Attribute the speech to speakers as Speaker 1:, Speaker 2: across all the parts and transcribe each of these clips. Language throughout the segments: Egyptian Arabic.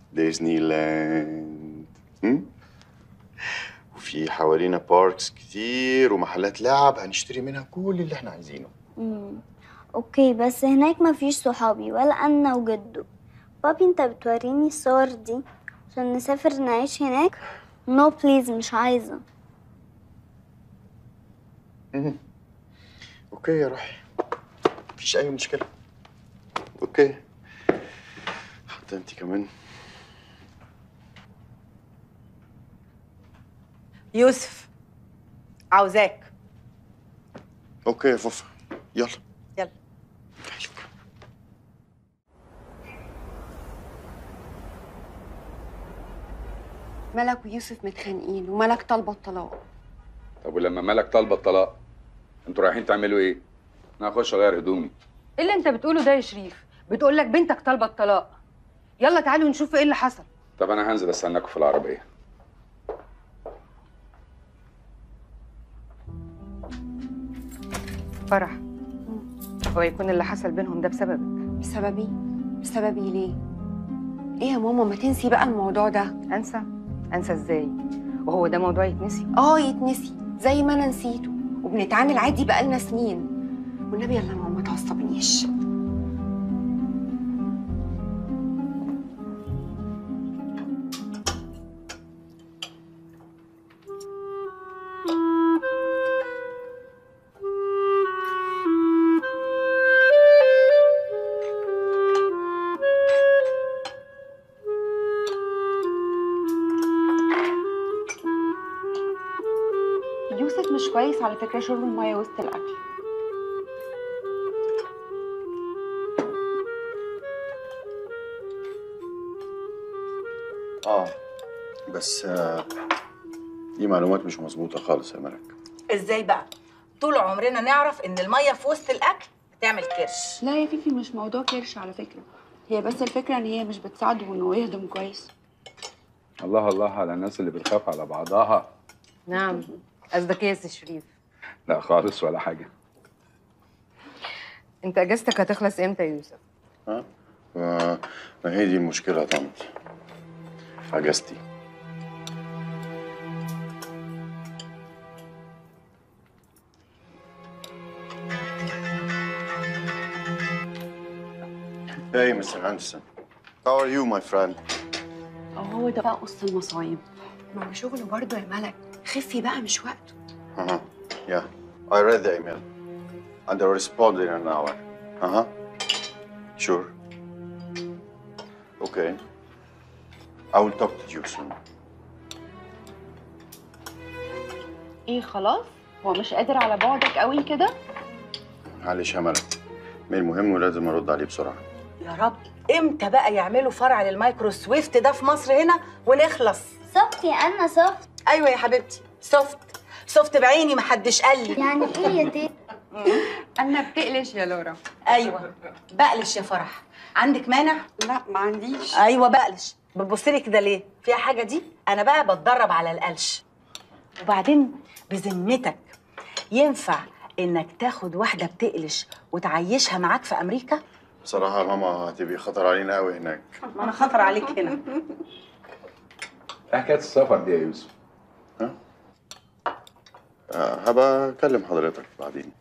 Speaker 1: ديزني لاند هم؟ وفي حوالينا باركس كتير ومحلات لعب هنشتري منها كل اللي احنا عايزينه
Speaker 2: مم. اوكي بس هناك مفيش صحابي ولا انا وجدو بابي انت بتوريني الصور دي عشان نسافر نعيش هناك نو بليز مش عايزة
Speaker 1: اوكي يا روحي مفيش اي مشكله اوكي حتى انت كمان
Speaker 3: يوسف عاوزاك
Speaker 1: اوكي يا فوفا يلا
Speaker 3: يلا
Speaker 4: ملك ويوسف متخانقين وملك طالبه الطلاق
Speaker 5: طب ولما مالك طالبه الطلاق انتوا رايحين تعملوا ايه؟ انا هخش اغير هدومي
Speaker 6: ايه اللي انت بتقوله ده يا شريف بتقول لك بنتك طالبه الطلاق يلا تعالوا نشوف ايه اللي حصل
Speaker 5: طب انا هنزل استناكم في العربيه
Speaker 6: فرح هو يكون اللي حصل بينهم ده بسببك
Speaker 4: بسببي بسببي ليه ايه يا ماما ما تنسي بقى الموضوع ده
Speaker 6: انسى انسى ازاي وهو ده موضوع يتنسي
Speaker 4: اه يتنسي زي ما انا نسيته وبنتعامل عادي بقالنا سنين والنبي يلا يا ماما ما تعصبنيش يوسف مش كويس على فكره شرب الميه وسط الاكل
Speaker 1: اه بس آه دي معلومات مش مظبوطه خالص يا ملك
Speaker 3: ازاي بقى طول عمرنا نعرف ان الميه في وسط الاكل بتعمل كرش
Speaker 4: لا يا فيفي مش موضوع كرش على فكره هي بس الفكره ان هي مش بتساعده انه يهضم كويس
Speaker 5: الله الله على الناس اللي بتخاف على بعضها
Speaker 6: نعم قصدك ايه يا سي شريف
Speaker 5: لا خالص ولا حاجه
Speaker 6: انت اجازتك هتخلص امتى يا يوسف
Speaker 1: ها آه ما هي دي المشكله يا طنط اجازتي Hey, Mr. Anderson. How are you, my friend?
Speaker 4: او هو ده بقى قص المصايب ما هو شغله برضه يا ملك خفي بقى مش وقته
Speaker 1: Uh-huh. Yeah. I read the email. And I responded in an hour. Uh-huh. Sure. Okay. I will talk to you soon.
Speaker 4: ايه خلاص هو مش قادر على بعدك قوي كده
Speaker 1: معلش يا ملك. من المهم ولازم ارد عليه بسرعه.
Speaker 3: يا رب امتى بقى يعملوا فرع للمايكرو سويفت ده في مصر هنا ونخلص
Speaker 2: سوفت يا انا سوفت
Speaker 3: ايوه يا حبيبتي سوفت سوفت بعيني محدش قال لي
Speaker 2: يعني ايه يا تيتا
Speaker 4: انا بتقلش يا لورا
Speaker 3: ايوه بقلش يا فرح عندك مانع
Speaker 4: لا ما عنديش
Speaker 3: ايوه بقلش بتبصلي كده ليه فيها حاجه دي انا بقى بتدرب على القلش وبعدين بذمتك ينفع انك تاخد واحده بتقلش وتعيشها معاك في امريكا
Speaker 1: بصراحه يا ماما هتبقي خطر علينا قوي هناك.
Speaker 3: ما انا خطر عليك هنا
Speaker 5: ايه حكايه السفر دي يا يوسف؟
Speaker 1: آه هبقى اكلم حضرتك بعدين.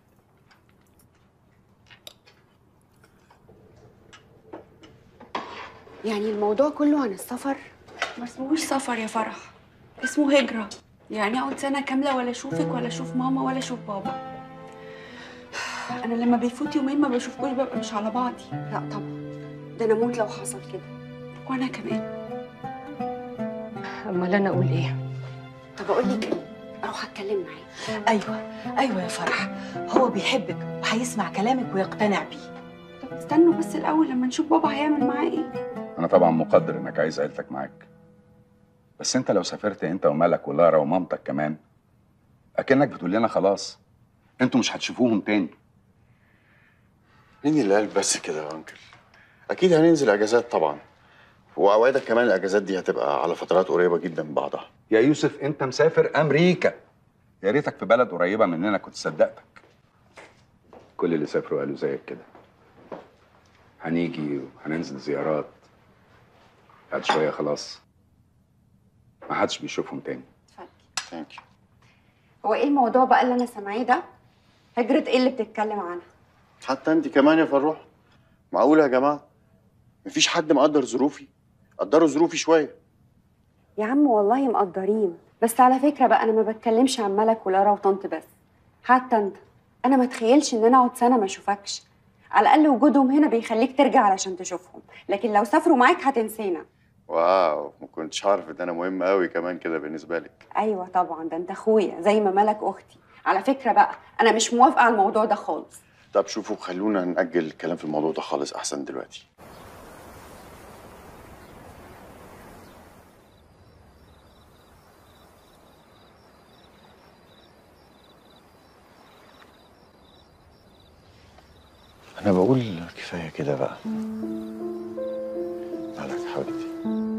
Speaker 4: يعني الموضوع كله عن السفر ما اسمهوش سفر يا فرح اسمه هجرة يعني اقعد سنة كاملة ولا اشوفك ولا اشوف ماما ولا اشوف بابا انا لما بيفوت يومين ما بشوفكوش ببقى مش على بعضي لا طبعا ده انا اموت لو حصل كده وانا كمان
Speaker 6: امال انا اقول ايه
Speaker 4: طب اقول لك ايه اروح اتكلم معاه
Speaker 3: ايوه ايوه يا فرح هو بيحبك وهيسمع كلامك ويقتنع بيه
Speaker 4: طب استنوا بس الاول لما نشوف بابا هيعمل معاه ايه
Speaker 5: انا طبعا مقدر انك عايز عيلتك معاك بس انت لو سافرت انت وملك ولارا ومامتك كمان اكنك بتقول لنا خلاص انتوا مش هتشوفوهم تاني
Speaker 1: مين اللي قال بس كده يا انكل؟ اكيد هننزل اجازات طبعا. واوعدك كمان الاجازات دي هتبقى على فترات قريبه جدا من بعضها.
Speaker 5: يا يوسف انت مسافر امريكا يا ريتك في بلد قريبه مننا كنت صدقتك كل اللي سافروا قالوا زيك كده هنيجي وهننزل زيارات بعد شويه خلاص ما حدش بيشوفهم تاني
Speaker 1: ثانك يو
Speaker 4: هو ايه الموضوع بقى اللي انا سامعاه ده هجرة ايه اللي بتتكلم عنها
Speaker 1: حتى انت كمان يا فروح معقوله يا جماعه مفيش حد مقدر ظروفي قدروا ظروفي شويه
Speaker 4: يا عم والله مقدرين بس على فكرة بقى انا ما بتكلمش عن ملك ولارا وطنط بس حتى انت انا ما اتخيلش ان انا اقعد سنة ما اشوفكش على الاقل وجودهم هنا بيخليك ترجع علشان تشوفهم لكن لو سافروا معاك هتنسينا
Speaker 1: واو ما كنتش عارف ان انا مهم قوي كمان كده بالنسبه لك
Speaker 4: ايوه طبعا ده انت اخويا زي ما ملك اختي على فكرة بقى انا مش موافقة على الموضوع ده خالص
Speaker 1: طب شوفوا خلونا نأجل الكلام في الموضوع ده خالص احسن دلوقتي انا بقول كفايه كده بقى مالك حبيبتي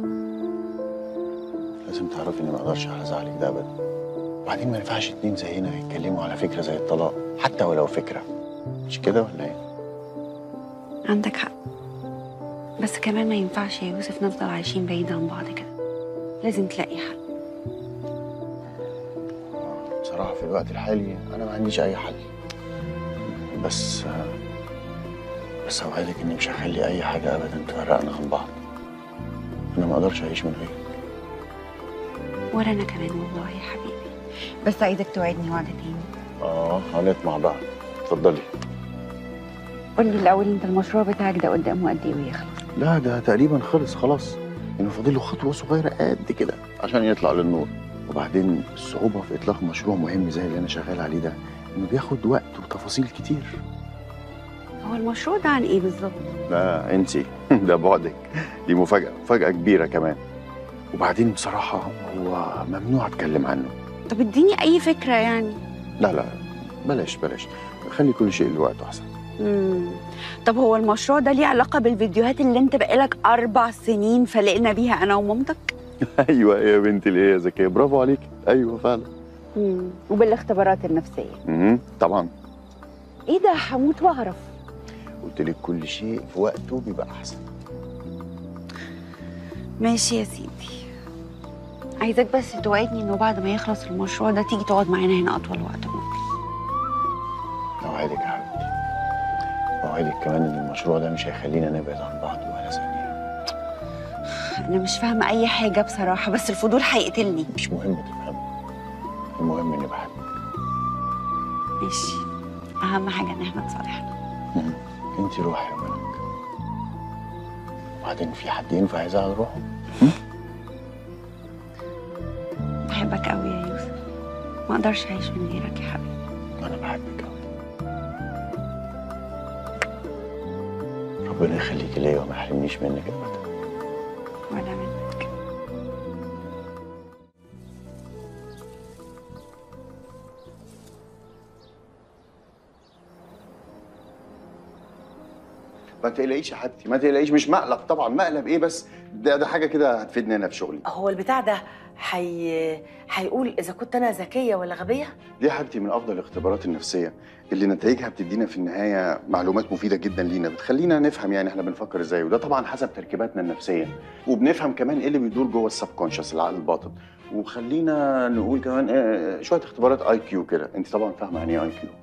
Speaker 1: لازم تعرفي اني ما اقدرش على زعلك ده ابدا وبعدين ما ينفعش اتنين زينا يتكلموا على فكره زي الطلاق حتى ولو فكره مش كده ولا ايه
Speaker 4: عندك حق بس كمان ما ينفعش يا يوسف نفضل عايشين بعيد عن بعض كده لازم تلاقي حل
Speaker 1: بصراحة في الوقت الحالي أنا ما عنديش أي حل بس بس أوعدك إني مش هخلي أي حاجة أبدا تفرقنا عن بعض أنا ما أقدرش أعيش من غيرك
Speaker 4: ولا انا كمان والله يا حبيبي بس عايزك توعدني وعد تاني
Speaker 1: آه هنطمع بعض اتفضلي
Speaker 4: قول لي الاول انت المشروع بتاعك ده قدامه قد ايه ويخلص
Speaker 1: لا ده تقريبا خلص خلاص إنه فاضل له خطوة صغيرة قد كده عشان يطلع للنور وبعدين الصعوبة في إطلاق مشروع مهم زي اللي أنا شغال عليه ده إنه بياخد وقت وتفاصيل كتير
Speaker 4: هو المشروع ده عن ايه بالظبط
Speaker 1: لا انسي ده بعدك دي مفاجأة مفاجأة كبيرة كمان وبعدين بصراحة هو ممنوع أتكلم عنه
Speaker 4: طب اديني اي فكره يعني
Speaker 1: لا لا بلاش بلاش خلي كل شيء لوقته أحسن
Speaker 4: مم. طب هو المشروع ده ليه علاقه بالفيديوهات اللي انت بقالك اربع سنين فلقنا بيها انا ومامتك
Speaker 1: أيوة يا بنتي اللي هي ذكية برافو عليك أيوة فعلا
Speaker 4: مم. وبالاختبارات النفسيه
Speaker 1: مم. طبعا
Speaker 4: ايه ده هموت واعرف
Speaker 1: قلت لك كل شيء في وقته بيبقى أحسن
Speaker 4: ماشي يا سيدي عايزاك بس توعدني انه بعد ما يخلص المشروع ده تيجي تقعد معانا هنا اطول وقت ممكن
Speaker 1: أوعدك يا حبيبتي أوعدك كمان إن المشروع ده مش هيخلينا نبعد عن بعض ولا ثانية
Speaker 4: انا مش فاهمه اي حاجه بصراحه بس الفضول هيقتلني
Speaker 1: مش مهم تفهمي المهم إني بحبك
Speaker 4: ماشي اهم حاجه ان احنا نصالحنا
Speaker 1: مم. انت روحي يا ملك وبعدين في حد ينفع يزعل روحه
Speaker 4: بحبك قوي يا يوسف ما اقدرش اعيش من غيرك يا حبيبي
Speaker 1: انا بحبك قوي ربنا يخليكي ليا وما يحرمنيش منك ابدا
Speaker 4: ولا منك
Speaker 1: ما تقلقيش يا حبيبتي ما تقلقيش مش مقلب طبعا مقلب ايه بس ده ده حاجه كده هتفيدني انا في شغلي
Speaker 3: هو البتاع ده حي... هيقول اذا كنت انا ذكيه ولا غبيه
Speaker 1: دي يا حبيبتي من افضل الاختبارات النفسيه اللي نتائجها بتدينا في النهايه معلومات مفيده جدا لينا بتخلينا نفهم يعني احنا بنفكر ازاي وده طبعا حسب تركيباتنا النفسيه وبنفهم كمان ايه اللي بيدور جوه السب كونشس العقل الباطن وخلينا نقول كمان آه، شويه اختبارات اي كيو كده انت طبعا فاهمه يعني ايه اي كيو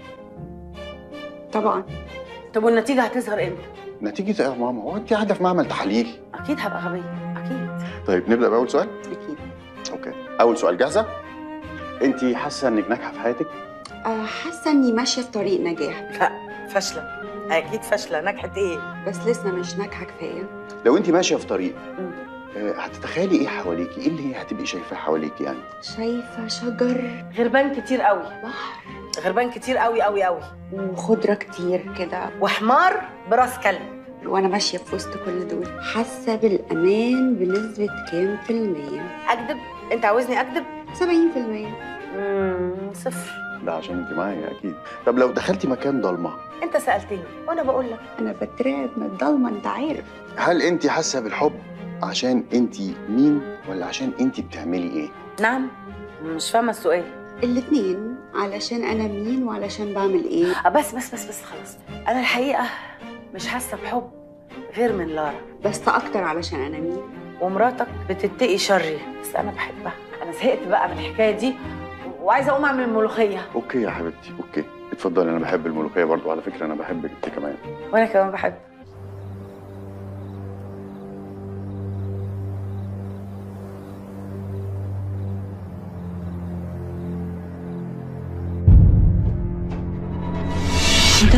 Speaker 4: طبعا
Speaker 3: طب والنتيجه هتظهر امتى
Speaker 1: نتيجه ايه يا ماما هو انت قاعده في معمل تحاليل
Speaker 3: اكيد هبقى غبيه اكيد
Speaker 1: طيب نبدا باول سؤال
Speaker 4: اكيد
Speaker 1: اوكي اول سؤال جاهزه انت حاسه انك ناجحه في حياتك
Speaker 4: أه حاسه اني ماشيه في طريق نجاح
Speaker 3: لا فاشله اكيد فاشله نجحت ايه
Speaker 4: بس لسه مش ناجحه كفايه
Speaker 1: لو انت ماشيه في طريق
Speaker 3: مم.
Speaker 1: آه، هتتخيلي ايه حواليكي ايه اللي هتبقي شايفاه حواليكي يعني
Speaker 4: شايفه شجر
Speaker 3: غربان كتير قوي
Speaker 4: بحر
Speaker 3: غربان كتير قوي قوي قوي
Speaker 4: وخضره كتير كده
Speaker 3: وحمار براس كلب
Speaker 4: وانا ماشيه في وسط كل دول حاسه بالامان بنسبه كام في الميه
Speaker 3: اكذب انت عاوزني اكذب
Speaker 4: 70%
Speaker 3: امم صفر
Speaker 1: ده عشان انت معايا اكيد طب لو دخلتي مكان ضلمه
Speaker 3: انت سالتني وانا بقول لك
Speaker 4: انا بترعب من الضلمه انت عارف
Speaker 1: هل انت حاسه بالحب عشان انت مين ولا عشان انت بتعملي ايه
Speaker 3: نعم مش فاهمه السؤال
Speaker 4: الاتنين علشان انا مين وعلشان بعمل ايه
Speaker 3: آه، بس بس بس بس خلاص انا الحقيقه مش حاسه بحب غير من لارا
Speaker 4: بس اكتر علشان انا مين
Speaker 3: ومراتك بتتقي شري بس انا بحبها انا زهقت بقى من الحكايه دي وعايزه اقوم اعمل ملوخيه
Speaker 1: اوكي يا حبيبتي اوكي اتفضلي انا بحب الملوخيه برضو على فكره انا بحبك انت كمان
Speaker 3: وانا كمان بحب
Speaker 4: ده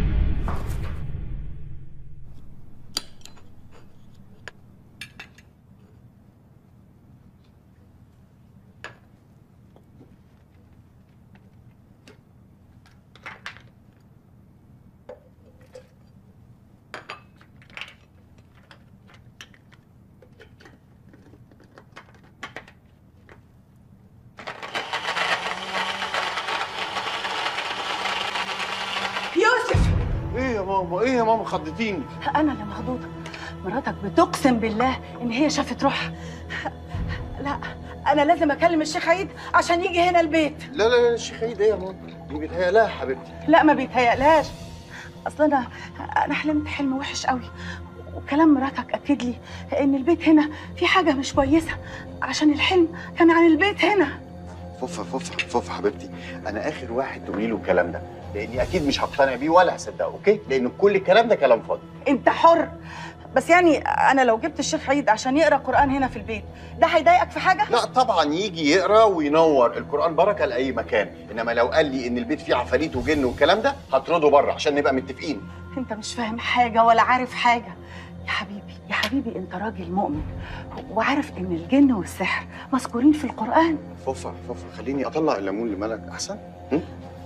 Speaker 3: يوسف
Speaker 1: ايه يا ماما ايه يا ماما خضتيني
Speaker 3: انا اللي مخضوضه مراتك بتقسم بالله ان هي شافت روحها لا انا لازم اكلم الشيخ عيد عشان يجي هنا البيت
Speaker 1: لا لا لا الشيخ عيد ايه يا ماما دي بيتهيألها يا حبيبتي
Speaker 3: لا ما بيتهيألهاش اصل انا انا حلمت حلم وحش قوي وكلام مراتك اكد لي ان البيت هنا في حاجه مش كويسه عشان الحلم كان عن البيت هنا
Speaker 1: فوفا فوفا فوفا حبيبتي انا اخر واحد تقولي له الكلام ده لاني اكيد مش هقتنع بيه ولا هصدقه اوكي لان كل الكلام ده كلام فاضي
Speaker 3: انت حر بس يعني انا لو جبت الشيخ عيد عشان يقرا قران هنا في البيت ده هيضايقك في حاجه
Speaker 1: لا طبعا يجي يقرا وينور القران بركه لاي مكان انما لو قال لي ان البيت فيه عفاريت وجن والكلام ده هطرده بره عشان نبقى متفقين
Speaker 3: انت مش فاهم حاجه ولا عارف حاجه يا حبيبي يا حبيبي انت راجل مؤمن وعارف ان الجن والسحر مذكورين في القران
Speaker 1: فوفا فوفا خليني اطلع الليمون لملك احسن هم؟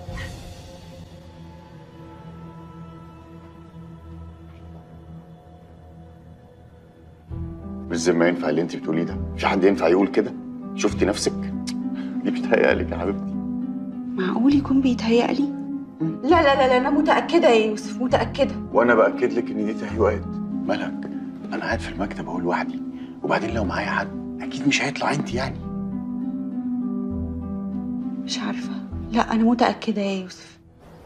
Speaker 1: بالذمة ينفع اللي انت بتقوليه ده في حد ينفع يقول كده شفتي نفسك دي بتهيألك يا حبيبتي
Speaker 4: معقول يكون بيتهيألي
Speaker 3: لا لا لا لا انا متاكده يا يوسف متاكده
Speaker 1: وانا باكد لك ان دي تهيؤات ملك انا قاعد في المكتب اهو لوحدي وبعدين لو معايا حد اكيد مش هيطلع انت يعني
Speaker 4: مش عارفه لا انا متاكده يا يوسف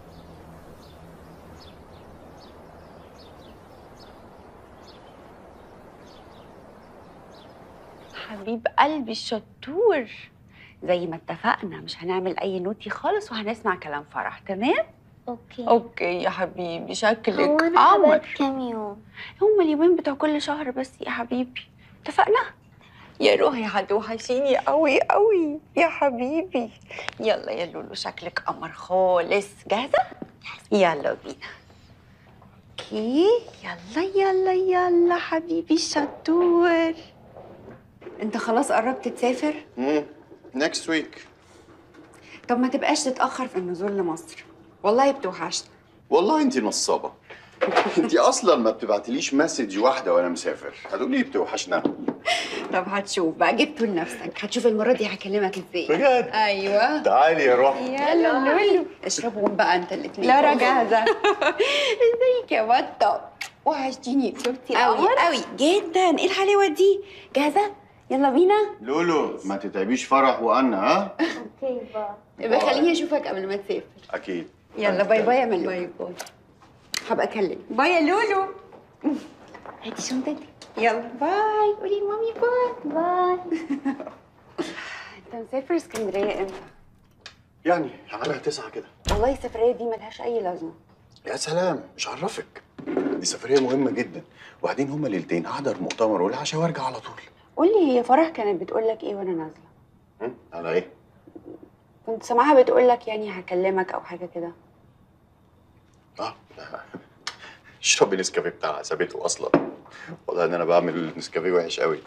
Speaker 4: حبيب قلبي الشطور زي ما اتفقنا مش هنعمل اي نوتي خالص وهنسمع كلام فرح تمام
Speaker 2: اوكي
Speaker 4: اوكي يا حبيبي شكلك
Speaker 2: هو انا هبات كام يوم
Speaker 4: هما اليومين بتوع كل شهر بس يا حبيبي اتفقنا يا روحي هتوحشيني قوي قوي يا حبيبي يلا يا لولو شكلك قمر خالص جاهزة؟ يلا بينا اوكي يلا يلا يلا حبيبي الشطور انت خلاص قربت تسافر؟
Speaker 1: امم نكست ويك
Speaker 4: طب ما تبقاش تتأخر في النزول لمصر والله بتوحشني
Speaker 1: والله انت نصابه انت اصلا ما بتبعتليش مسج واحده وانا مسافر هتقولي لي بتوحشنا
Speaker 4: طب هتشوف بقى جبته لنفسك هتشوف المرة دي هكلمك ازاي
Speaker 1: بجد
Speaker 4: ايوه
Speaker 1: تعالي يا روحي
Speaker 4: يلا لولو اشربهم بقى انت الاثنين لارا جاهزة ازيك يا بطة وحشتيني شفتي قوي قوي جدا ايه الحلاوة دي جاهزة يلا بينا
Speaker 1: لولو ما تتعبيش فرح وانا ها
Speaker 2: اوكي بقى
Speaker 4: يبقى خليني اشوفك قبل ما تسافر
Speaker 1: اكيد
Speaker 4: يلا باي باي يا ملك باي باي هبقى اكلمك باي يا لولو هاتي شنطتك يلا باي قولي لمامي باي
Speaker 2: باي
Speaker 4: انت مسافر اسكندرية امتى؟
Speaker 1: يعني على تسعة كده
Speaker 4: والله السفرية دي ملهاش أي لازمة
Speaker 1: يا سلام مش عرفك دي سفرية مهمة جدا وبعدين هما ليلتين هحضر مؤتمر والعشاء وارجع على طول
Speaker 4: قولي هي فرح كانت بتقول لك إيه وأنا نازلة؟
Speaker 1: هم؟ على ايه؟
Speaker 4: كنت سامعاها بتقول لك يعني هكلمك أو حاجة كده
Speaker 1: اه لا. اشربي نسكافيه بتاعها سابته اصلا والله ان انا بعمل نسكافيه وحش قوي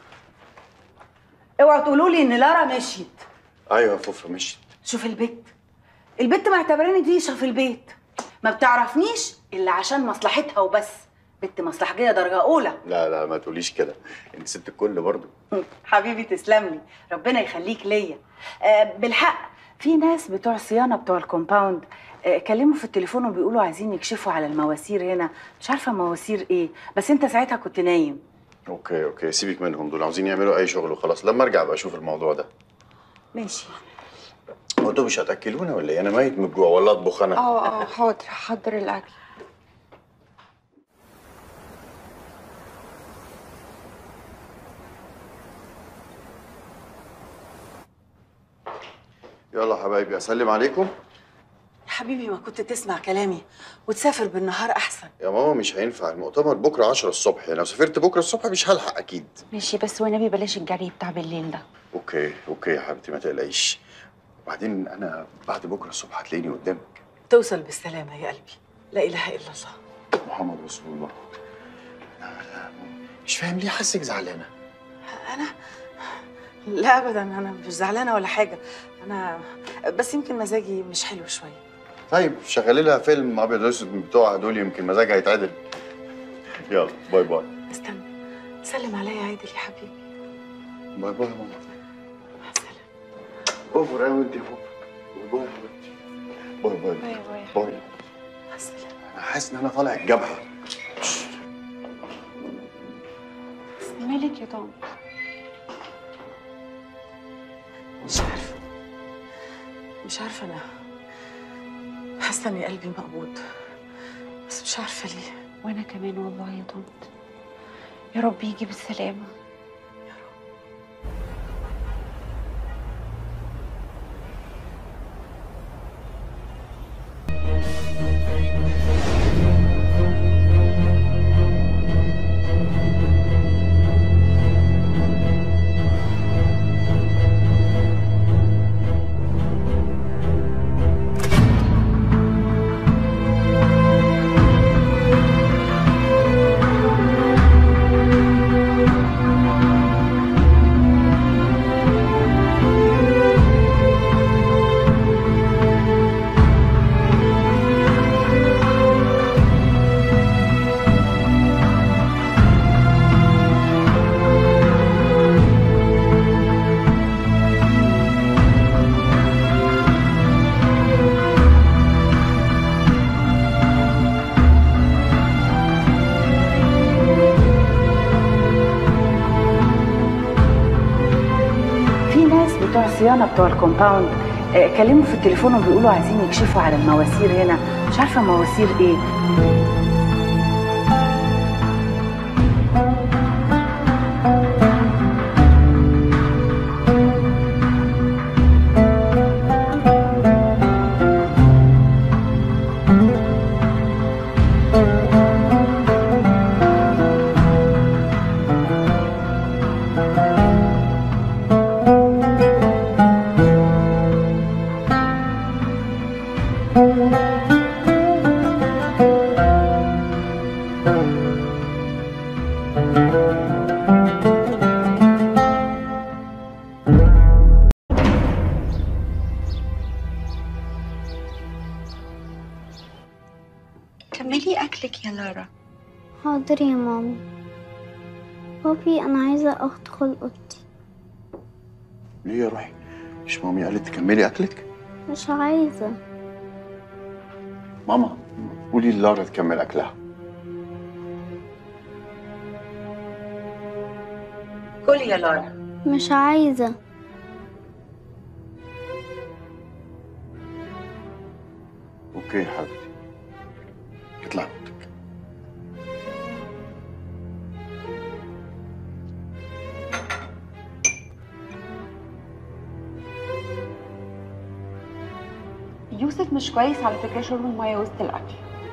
Speaker 3: اوعوا تقولوا لي ان لارا مشيت
Speaker 1: ايوه يا فوفا مشيت
Speaker 3: شوف البيت البت معتبراني ديشه في البيت ما بتعرفنيش الا عشان مصلحتها وبس بنت مصلحجيه درجه اولى
Speaker 1: لا لا ما تقوليش كده انت ست الكل برضه
Speaker 3: حبيبي تسلم لي ربنا يخليك ليا آه بالحق في ناس بتوع صيانه بتوع الكومباوند آه كلموا في التليفون وبيقولوا عايزين يكشفوا على المواسير هنا مش عارفه مواسير ايه بس انت ساعتها كنت نايم
Speaker 1: اوكي اوكي سيبك منهم دول عاوزين يعملوا اي شغل وخلاص لما ارجع ابقى اشوف الموضوع ده
Speaker 3: ماشي
Speaker 1: هو انتوا مش هتاكلونا ولا ايه انا ميت من الجوع ولا اطبخ انا
Speaker 4: اه اه حاضر حضر الأكل
Speaker 1: يلا حبايبي اسلم عليكم
Speaker 3: يا حبيبي ما كنت تسمع كلامي وتسافر بالنهار احسن
Speaker 1: يا ماما مش هينفع المؤتمر بكره 10 الصبح يعني لو سافرت بكره الصبح مش هلحق اكيد
Speaker 4: ماشي بس والنبي بلاش الجري بتاع بالليل ده
Speaker 1: اوكي اوكي يا حبيبتي ما تقلقيش وبعدين انا بعد بكره الصبح هتلاقيني قدامك
Speaker 3: توصل بالسلامه يا قلبي لا اله الا الله
Speaker 1: محمد رسول الله أنا مش فاهم ليه حاسك زعلانه
Speaker 3: انا لا ابدا انا مش زعلانه ولا حاجه انا بس يمكن مزاجي مش حلو شويه
Speaker 1: طيب شغلي لها فيلم ابيض واسود من بتوعها دول يمكن مزاجها يتعدل يلا باي باي
Speaker 3: استنى سلم عليا عادل يا حبيبي
Speaker 1: باي باي يا ماما
Speaker 3: مع السلامه
Speaker 1: اوفر قوي انت يا بابا باي باي يا حبيبتي باي باي
Speaker 4: باي باي يا
Speaker 1: باي
Speaker 3: مع السلامه
Speaker 1: انا حاسس ان انا طالع الجبهه
Speaker 4: مالك يا طنط
Speaker 3: مش عارفه مش عارفه انا حاسه ان قلبي مقبوض بس مش عارفه ليه
Speaker 4: وانا كمان والله يا طنط يا رب يجي بالسلامه
Speaker 3: في ناس بتوع الصيانه بتوع الكومباوند آه، كلموا في التليفون وبيقولوا عايزين يكشفوا على المواسير هنا مش عارفه مواسير ايه
Speaker 4: كملي اكلك يا لارا
Speaker 2: حاضر يا ماما بابي انا عايزه ادخل اوضتي
Speaker 1: ليه يا روحي مش مامي قالت تكملي اكلك
Speaker 2: مش عايزه
Speaker 1: ماما قولي لارا تكمل اكلها
Speaker 3: كل يا لارا
Speaker 2: مش عايزه
Speaker 1: اوكي يا حبيبتي اطلع اوضتك
Speaker 4: يوسف مش كويس على فكره شرب الميه وسط الاكل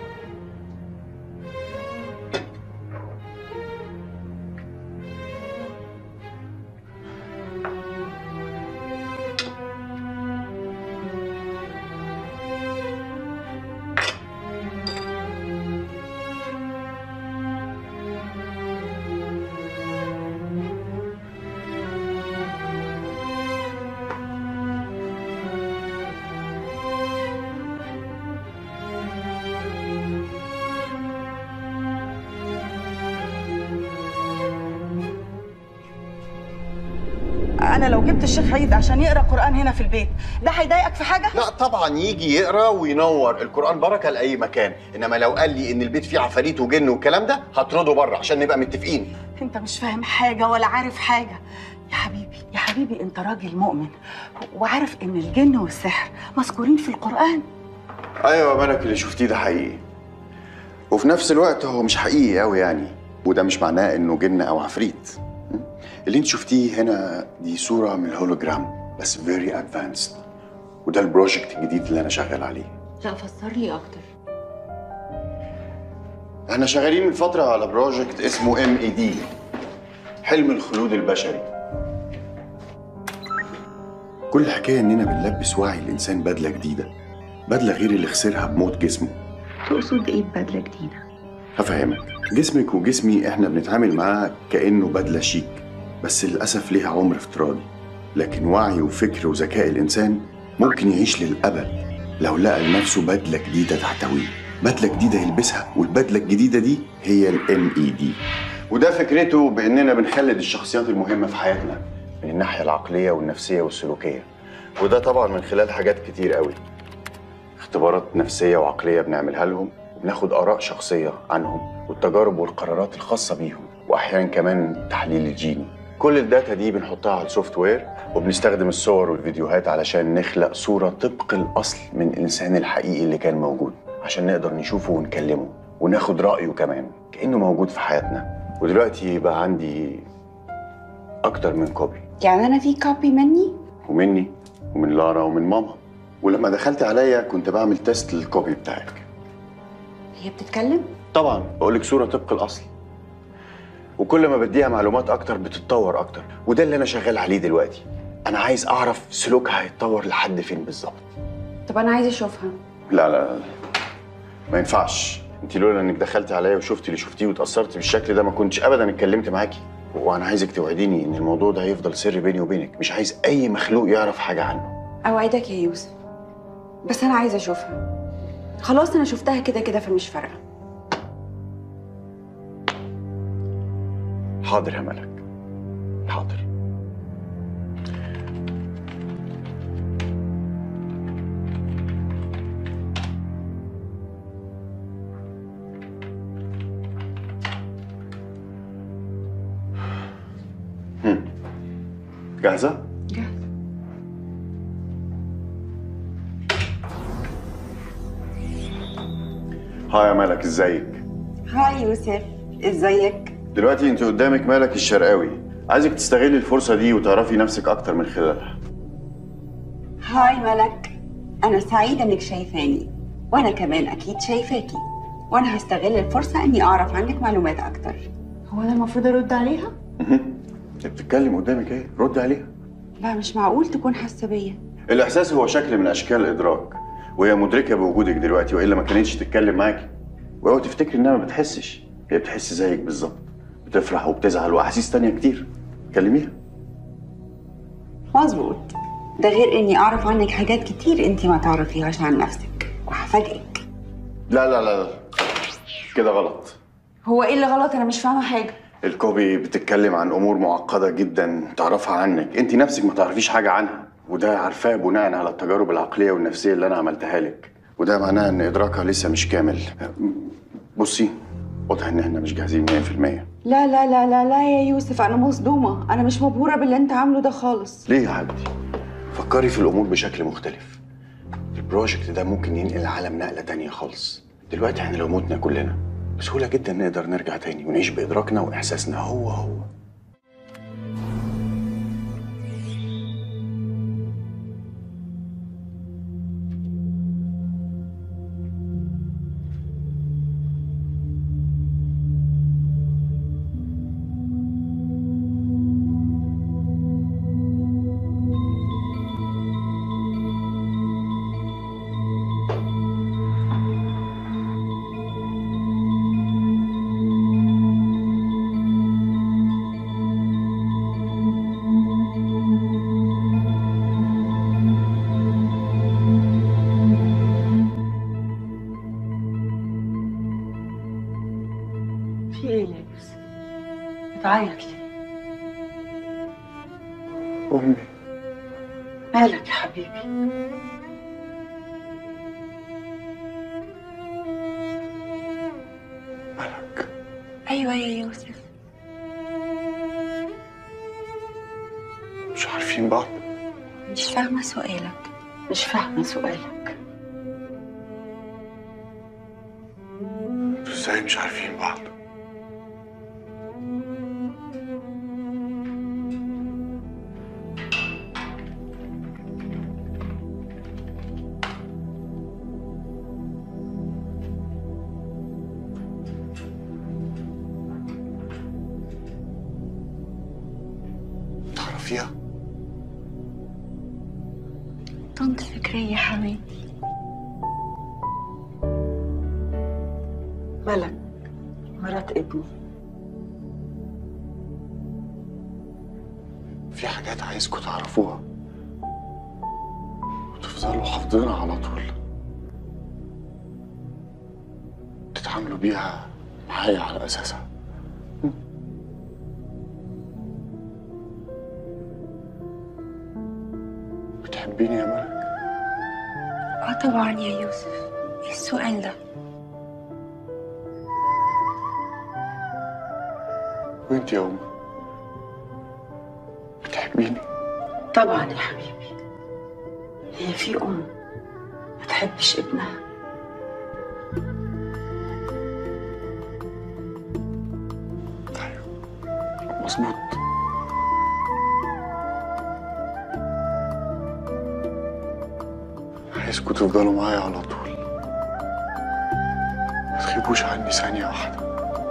Speaker 3: انا لو جبت الشيخ عيد عشان يقرا قران هنا في البيت ده هيضايقك في حاجه
Speaker 1: لا طبعا يجي يقرا وينور القران بركه لاي مكان انما لو قال لي ان البيت فيه عفاريت وجن والكلام ده هطرده بره عشان نبقى متفقين
Speaker 3: انت مش فاهم حاجه ولا عارف حاجه يا حبيبي يا حبيبي انت راجل مؤمن وعارف ان الجن والسحر مذكورين في القران
Speaker 1: ايوه مالك اللي شفتيه ده حقيقي وفي نفس الوقت هو مش حقيقي قوي يعني وده مش معناه انه جن او عفريت اللي انت شفتيه هنا دي صوره من الهولوجرام بس فيري ادفانسد وده البروجكت الجديد اللي انا شغال عليه
Speaker 4: لا فسر لي اكتر
Speaker 1: احنا شغالين من فتره على بروجكت اسمه ام اي دي حلم الخلود البشري كل الحكايه اننا بنلبس وعي الانسان بدله جديده بدله غير اللي خسرها بموت جسمه
Speaker 4: تقصد ايه ببدله جديده
Speaker 1: هفهمك جسمك وجسمي احنا بنتعامل معاه كانه بدله شيك بس للاسف ليها عمر افتراضي لكن وعي وفكر وذكاء الانسان ممكن يعيش للابد لو لقى لنفسه بدله جديده تحتويه بدله جديده يلبسها والبدله الجديده دي هي الام اي دي وده فكرته باننا بنخلد الشخصيات المهمه في حياتنا من الناحيه العقليه والنفسيه والسلوكيه وده طبعا من خلال حاجات كتير قوي اختبارات نفسيه وعقليه بنعملها لهم وبناخد اراء شخصيه عنهم والتجارب والقرارات الخاصه بيهم واحيانا كمان التحليل الجيني كل الداتا دي بنحطها على السوفت وير وبنستخدم الصور والفيديوهات علشان نخلق صوره طبق الاصل من الانسان الحقيقي اللي كان موجود عشان نقدر نشوفه ونكلمه وناخد رايه كمان كانه موجود في حياتنا ودلوقتي بقى عندي اكتر من كوبي
Speaker 4: يعني انا في كوبي مني
Speaker 1: ومني ومن لارا ومن ماما ولما دخلت عليا كنت بعمل تيست للكوبي بتاعك
Speaker 4: هي بتتكلم
Speaker 1: طبعا بقول لك صوره طبق الاصل وكل ما بديها معلومات اكتر بتتطور اكتر وده اللي انا شغال عليه دلوقتي انا عايز اعرف سلوكها هيتطور لحد فين بالظبط
Speaker 4: طب انا عايزه اشوفها
Speaker 1: لا لا لا ما ينفعش انت لولا انك دخلت عليا وشفتي اللي شفتيه واتاثرت بالشكل ده ما كنتش ابدا اتكلمت معاكي وانا عايزك توعديني ان الموضوع ده هيفضل سر بيني وبينك مش عايز اي مخلوق يعرف حاجه عنه
Speaker 4: اوعدك يا يوسف بس انا عايزه اشوفها خلاص انا شفتها كده كده فمش فارقه
Speaker 1: حاضر يا ملك حاضر هم. جاهزة؟
Speaker 4: جاهز
Speaker 1: هاي يا ملك ازيك؟
Speaker 4: هاي يوسف ازيك
Speaker 1: دلوقتي انت قدامك ملك الشرقاوي عايزك تستغلي الفرصة دي وتعرفي نفسك أكتر من خلالها
Speaker 4: هاي ملك انا سعيده انك شايفاني وانا كمان اكيد شايفاكي وانا هستغل الفرصه اني اعرف عنك معلومات اكتر هو انا المفروض ارد عليها
Speaker 1: انت بتتكلم قدامك ايه؟ رد عليها
Speaker 4: لا مش معقول تكون حاسه بيا
Speaker 1: الإحساس هو شكل من أشكال الإدراك وهي مدركة بوجودك دلوقتي وإلا ما كانتش تتكلم معاكي وهو تفتكر إنها ما بتحسش هي بتحس زيك بالظبط بتفرح وبتزعل وأحاسيس تانية كتير كلميها
Speaker 4: مظبوط ده غير اني اعرف عنك حاجات كتير انت ما تعرفيهاش عن نفسك وهفاجئك
Speaker 1: لا لا لا لا كده غلط
Speaker 4: هو ايه اللي غلط انا مش فاهمه حاجه
Speaker 1: الكوبي بتتكلم عن امور معقده جدا تعرفها عنك انت نفسك ما تعرفيش حاجه عنها وده عارفاه بناء على التجارب العقليه والنفسيه اللي انا عملتها لك وده معناه ان ادراكها لسه مش كامل بصي واضح ان احنا مش جاهزين 100%
Speaker 4: لا لا لا لا لا يا يوسف انا مصدومه انا مش مبهوره باللي انت عامله ده خالص
Speaker 1: ليه يا حبيبتي فكري في الامور بشكل مختلف البروجكت ده ممكن ينقل العالم نقله تانية خالص دلوقتي احنا لو متنا كلنا بسهوله جدا نقدر نرجع تاني ونعيش بادراكنا واحساسنا هو هو
Speaker 3: في ايه يا يوسف؟ بتعيط ليه؟
Speaker 1: امي
Speaker 3: مالك يا حبيبي؟
Speaker 1: ملك
Speaker 4: ايوه يا يوسف
Speaker 1: مش عارفين بعض
Speaker 4: مش فاهمه سؤالك
Speaker 3: مش فاهمة سؤالك
Speaker 1: ازاي مش عارفين بعض تعرفيها
Speaker 4: طنط فكرية حبيبي
Speaker 3: ملك مرات ابني
Speaker 1: في حاجات عايزكم تعرفوها وتفضلوا حافظينها على طول تتعاملوا بيها معايا على أساسها بتحبيني يا ملك
Speaker 4: اه طبعا يا يوسف ايه السؤال ده
Speaker 1: وانت يا أم بتحبيني
Speaker 3: طبعا يا حبيبي هي في ام ما تحبش ابنها
Speaker 1: مظبوط عايزكم تفضلوا معايا على طول ما تخيبوش عني ثانية واحدة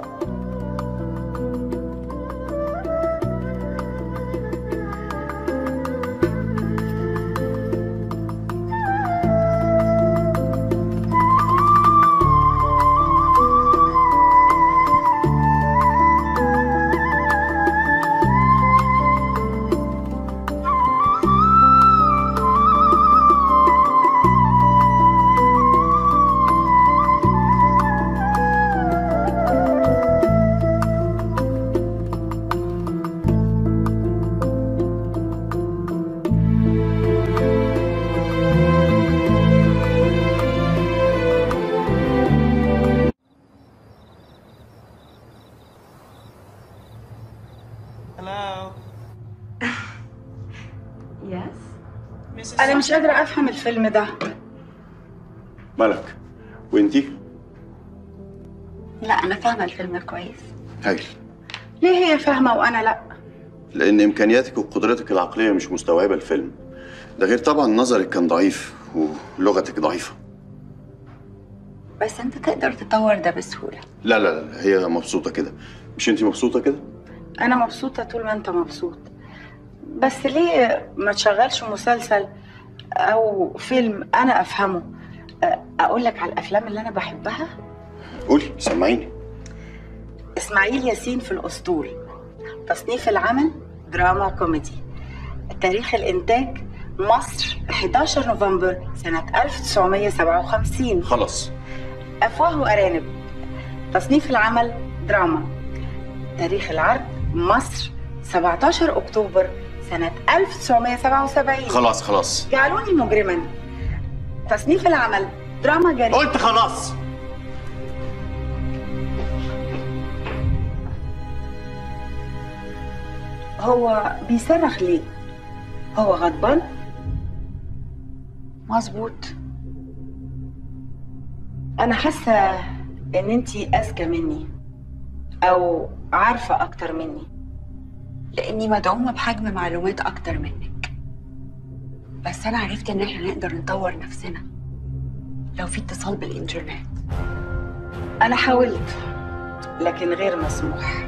Speaker 7: Hello.
Speaker 3: يس
Speaker 7: Mrs.
Speaker 3: انا مش قادره افهم الفيلم ده
Speaker 1: ملك وانتي
Speaker 4: لا انا فاهمة الفيلم كويس
Speaker 1: هايل
Speaker 3: ليه هي فاهمه وانا لا
Speaker 1: لأن إمكانياتك وقدرتك العقلية مش مستوعبة الفيلم ده غير طبعا نظرك كان ضعيف ولغتك ضعيفة
Speaker 4: بس انت تقدر تطور ده بسهولة
Speaker 1: لا لا لا هي مبسوطة كده مش انتي مبسوطة كده؟
Speaker 3: انا مبسوطه طول ما انت مبسوط بس ليه ما تشغلش مسلسل او فيلم انا افهمه اقول لك على الافلام اللي انا بحبها
Speaker 1: قولي سمعيني
Speaker 3: اسماعيل ياسين في الاسطول تصنيف العمل دراما كوميدي تاريخ الانتاج مصر 11 نوفمبر سنة 1957
Speaker 1: خلاص
Speaker 3: أفواه وأرانب تصنيف العمل دراما تاريخ العرض مصر 17 أكتوبر سنة 1977
Speaker 1: خلاص خلاص
Speaker 3: جعلوني مجرما تصنيف العمل دراما جريمة
Speaker 1: قلت خلاص
Speaker 3: هو بيصرخ ليه؟ هو غضبان؟
Speaker 4: مظبوط
Speaker 3: أنا حاسة إن أنتي أذكى مني أو عارفة أكتر مني
Speaker 4: لاني مدعومة بحجم معلومات اكتر منك بس انا عرفت ان احنا نقدر نطور نفسنا لو في اتصال بالانترنت
Speaker 3: أنا حاولت لكن غير مسموح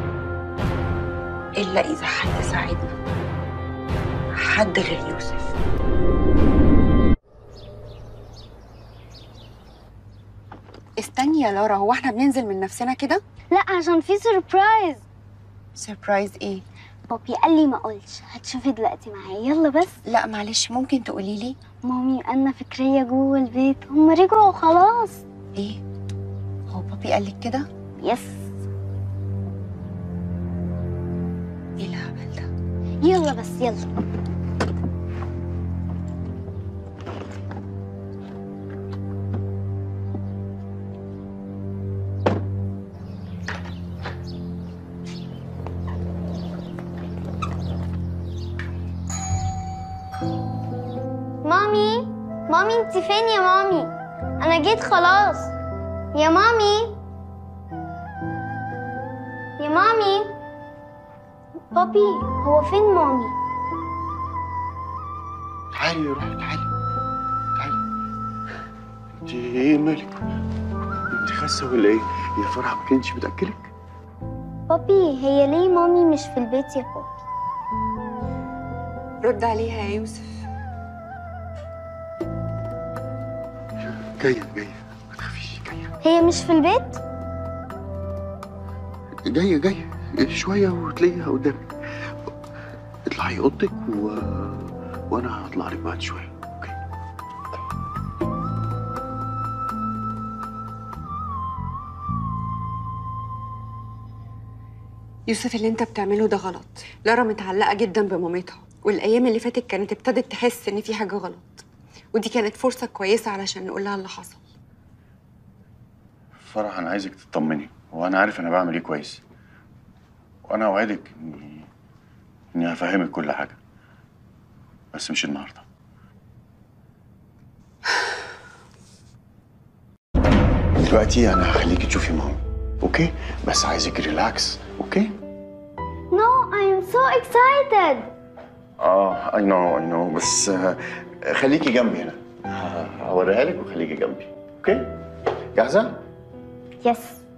Speaker 4: الا اذا حد ساعدنا حد غير يوسف استني يا لارا هو احنا بننزل من نفسنا كده
Speaker 2: لا عشان في سربرايز
Speaker 4: سربرايز ايه
Speaker 2: بابي قال لي ما اقولش هتشوفي دلوقتي معايا يلا بس
Speaker 4: لا معلش ممكن تقولي لي
Speaker 2: مامي وانا فكريه جوه البيت هم رجعوا خلاص
Speaker 4: ايه هو بابي قال لك كده
Speaker 2: يس
Speaker 4: ايه الهبل ده
Speaker 2: يلا بس يلا مامي مامي انت فين يا مامي انا جيت خلاص يا مامي يا مامي بابي هو فين مامي
Speaker 1: تعالي يا روحي تعالي تعالي انت ايه مالك؟ انت خاسة ولا ايه؟ يا فرحة ما كانتش بتأكلك؟
Speaker 2: بابي هي ليه مامي مش في البيت يا بابي
Speaker 4: رد عليها يا يوسف
Speaker 1: جايه جايه ما تخافيش جايه
Speaker 2: هي مش في البيت
Speaker 1: جايه جايه شويه وتلاقيها قدامك اطلعي اوضتك و... وانا هطلع لك بعد شويه اوكي
Speaker 4: يوسف اللي انت بتعمله ده غلط لارا متعلقة جدا بمامتها والأيام اللي فاتت كانت ابتدت تحس إن في حاجة غلط ودي كانت فرصة كويسة علشان نقول لها اللي حصل
Speaker 1: فرح انا عايزك تطمني وانا عارف انا بعمل ايه كويس وانا اوعدك اني اني هفهمك كل حاجه بس مش النهارده دلوقتي انا هخليكي تشوفي ماما اوكي بس عايزك ريلاكس اوكي
Speaker 2: No I am so excited
Speaker 1: اه اي نو اي نو بس آه، خليكي جنبي هنا ه- هوريها لك وخليكي جنبي اوكي جاهزه
Speaker 2: Yes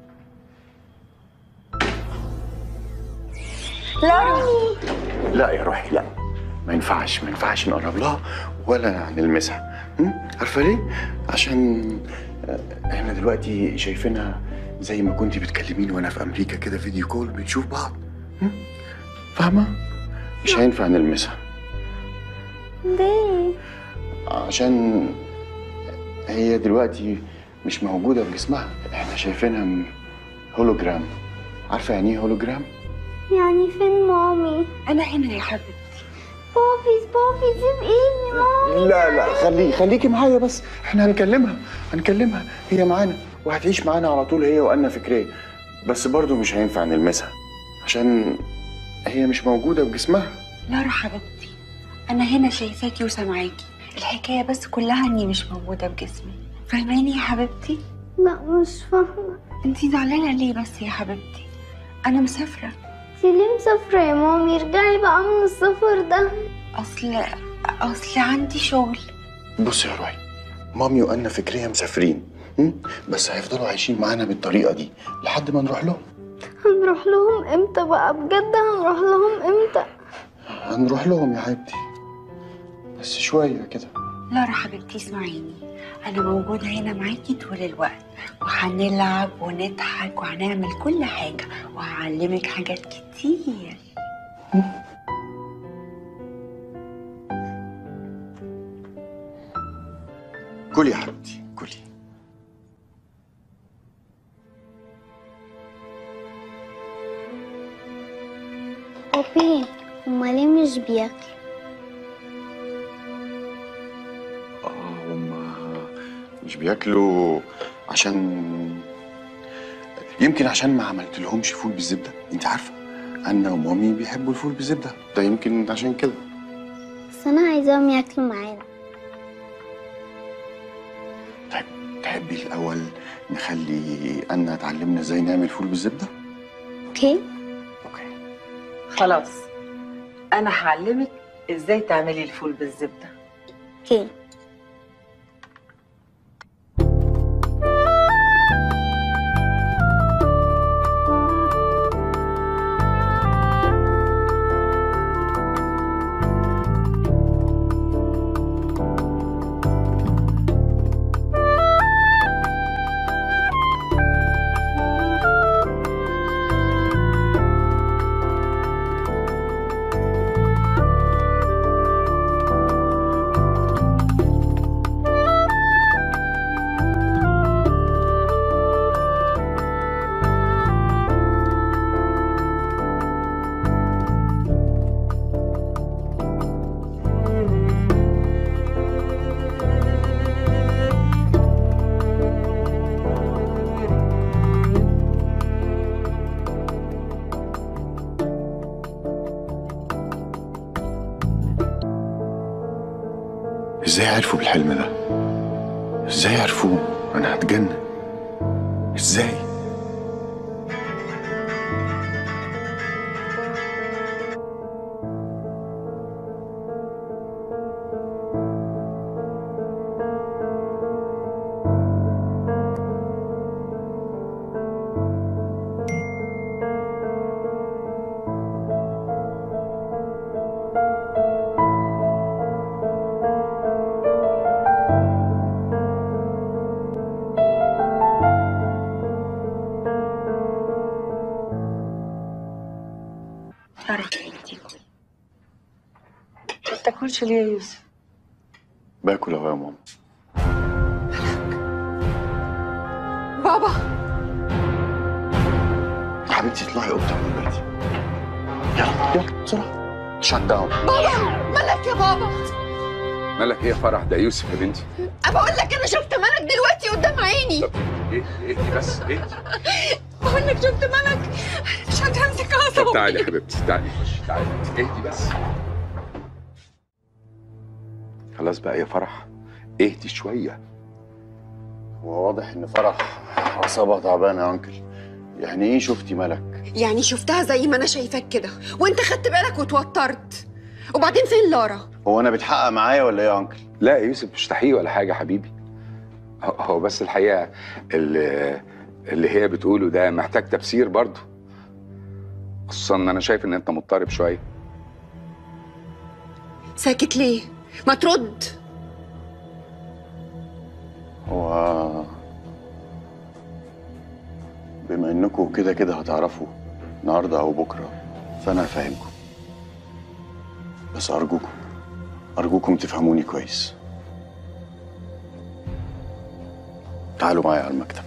Speaker 1: لا يا روحي لا ما ينفعش ما ينفعش نقرب لها ولا نلمسها م? عارفه ليه عشان آه، احنا دلوقتي شايفينها زي ما كنتي بتكلميني وانا في امريكا كده فيديو كول بنشوف بعض م? فاهمه مش هينفع نلمسها
Speaker 2: ليه
Speaker 1: عشان هي دلوقتي مش موجوده في جسمها احنا شايفينها م- هولوجرام عارفه يعني ايه هولوجرام
Speaker 2: يعني فين مامي
Speaker 4: أنا هنا يا حبيبتي
Speaker 2: بوفيز بوفيز بايدي مامي
Speaker 1: لا لا خلي خليكي معايا بس احنا هنكلمها هنكلمها هي معانا وهتعيش معانا على طول هي وأنا فكرية بس برضو مش هينفع نلمسها عشان هي مش موجودة بجسمها
Speaker 4: لارا حبيبتي أنا هنا شايفاكي وسامعاكي الحكاية بس كلها إني مش موجودة بجسمي فاهماني يا حبيبتي؟
Speaker 2: لا مش فاهمة
Speaker 4: انتي زعلانة ليه بس يا حبيبتي؟ أنا مسافرة
Speaker 2: انت ليه مسافرة يا مامي ارجعي بقى من السفر ده
Speaker 4: أصل أصل عندي شغل
Speaker 1: بص يا روحي مامي وأنا فكرية مسافرين م? بس هيفضلوا عايشين معانا بالطريقة دي لحد ما نروح لهم
Speaker 2: هنروح لهم امتى بقى بجد هنروح لهم امتى
Speaker 1: هنروح لهم يا حبيبتي بس شوية كده
Speaker 4: لارا حبيبتي اسمعيني أنا موجودة هنا معاكي طول الوقت وهنلعب ونضحك وهنعمل كل حاجة وهعلمك حاجات كتير
Speaker 1: كلي يا حبيبتي كلي
Speaker 2: بوبي هما ليه مش بياكلوا
Speaker 1: اه هما مش بياكلوا عشان يمكن عشان ما عملت لهمش فول بالزبده انت عارفه انا ومامي بيحبوا الفول بالزبده ده يمكن عشان كده
Speaker 2: بس انا عايزاهم ياكلوا معانا
Speaker 1: طيب تحبي الاول نخلي انا تعلمنا ازاي نعمل فول بالزبده
Speaker 2: اوكي
Speaker 1: اوكي
Speaker 3: خلاص انا هعلمك ازاي تعملي الفول بالزبده
Speaker 2: اوكي
Speaker 1: ازاي عرفوا بالحلم ده ازاي عرفوه انا هتجنن ازاي
Speaker 4: فرح بنتي كل
Speaker 3: ما بتاكلش ليه يا يوسف
Speaker 1: باكل اهو يا ماما
Speaker 4: بابا
Speaker 1: حبيبتي اطلعي اوضتك دلوقتي يلا يلا بسرعه شات داون
Speaker 4: مالك يا بابا
Speaker 5: مالك ايه يا فرح ده يوسف يا بنتي
Speaker 4: بقول لك انا شفت ملك دلوقتي قدام عيني
Speaker 5: طب ايه ايه بس ايه
Speaker 4: بقول لك شفت ملك مش قادره امسك
Speaker 5: طب
Speaker 4: اعصابي
Speaker 5: تعالي يا حبيبتي تعالي خش تعالي اهدي بس خلاص بقى يا فرح اهدي شويه
Speaker 1: هو واضح ان فرح اعصابها تعبانه يا انكل يعني ايه شفتي ملك
Speaker 4: يعني شفتها زي ما انا شايفاك كده وانت خدت بالك وتوترت وبعدين فين لارا
Speaker 1: هو انا بتحقق معايا ولا ايه يا انكل
Speaker 5: لا يا يوسف مش تحقيق ولا حاجه حبيبي هو- هو بس الحقيقه اللي, اللي هي بتقوله ده محتاج تفسير برضه خصوصا ان انا شايف ان انت مضطرب شويه
Speaker 4: ساكت ليه ما ترد
Speaker 1: هو بما انكم كده كده هتعرفوا النهارده او بكره فانا هفهمكم بس ارجوكم ارجوكم تفهموني كويس تعالوا معايا على المكتب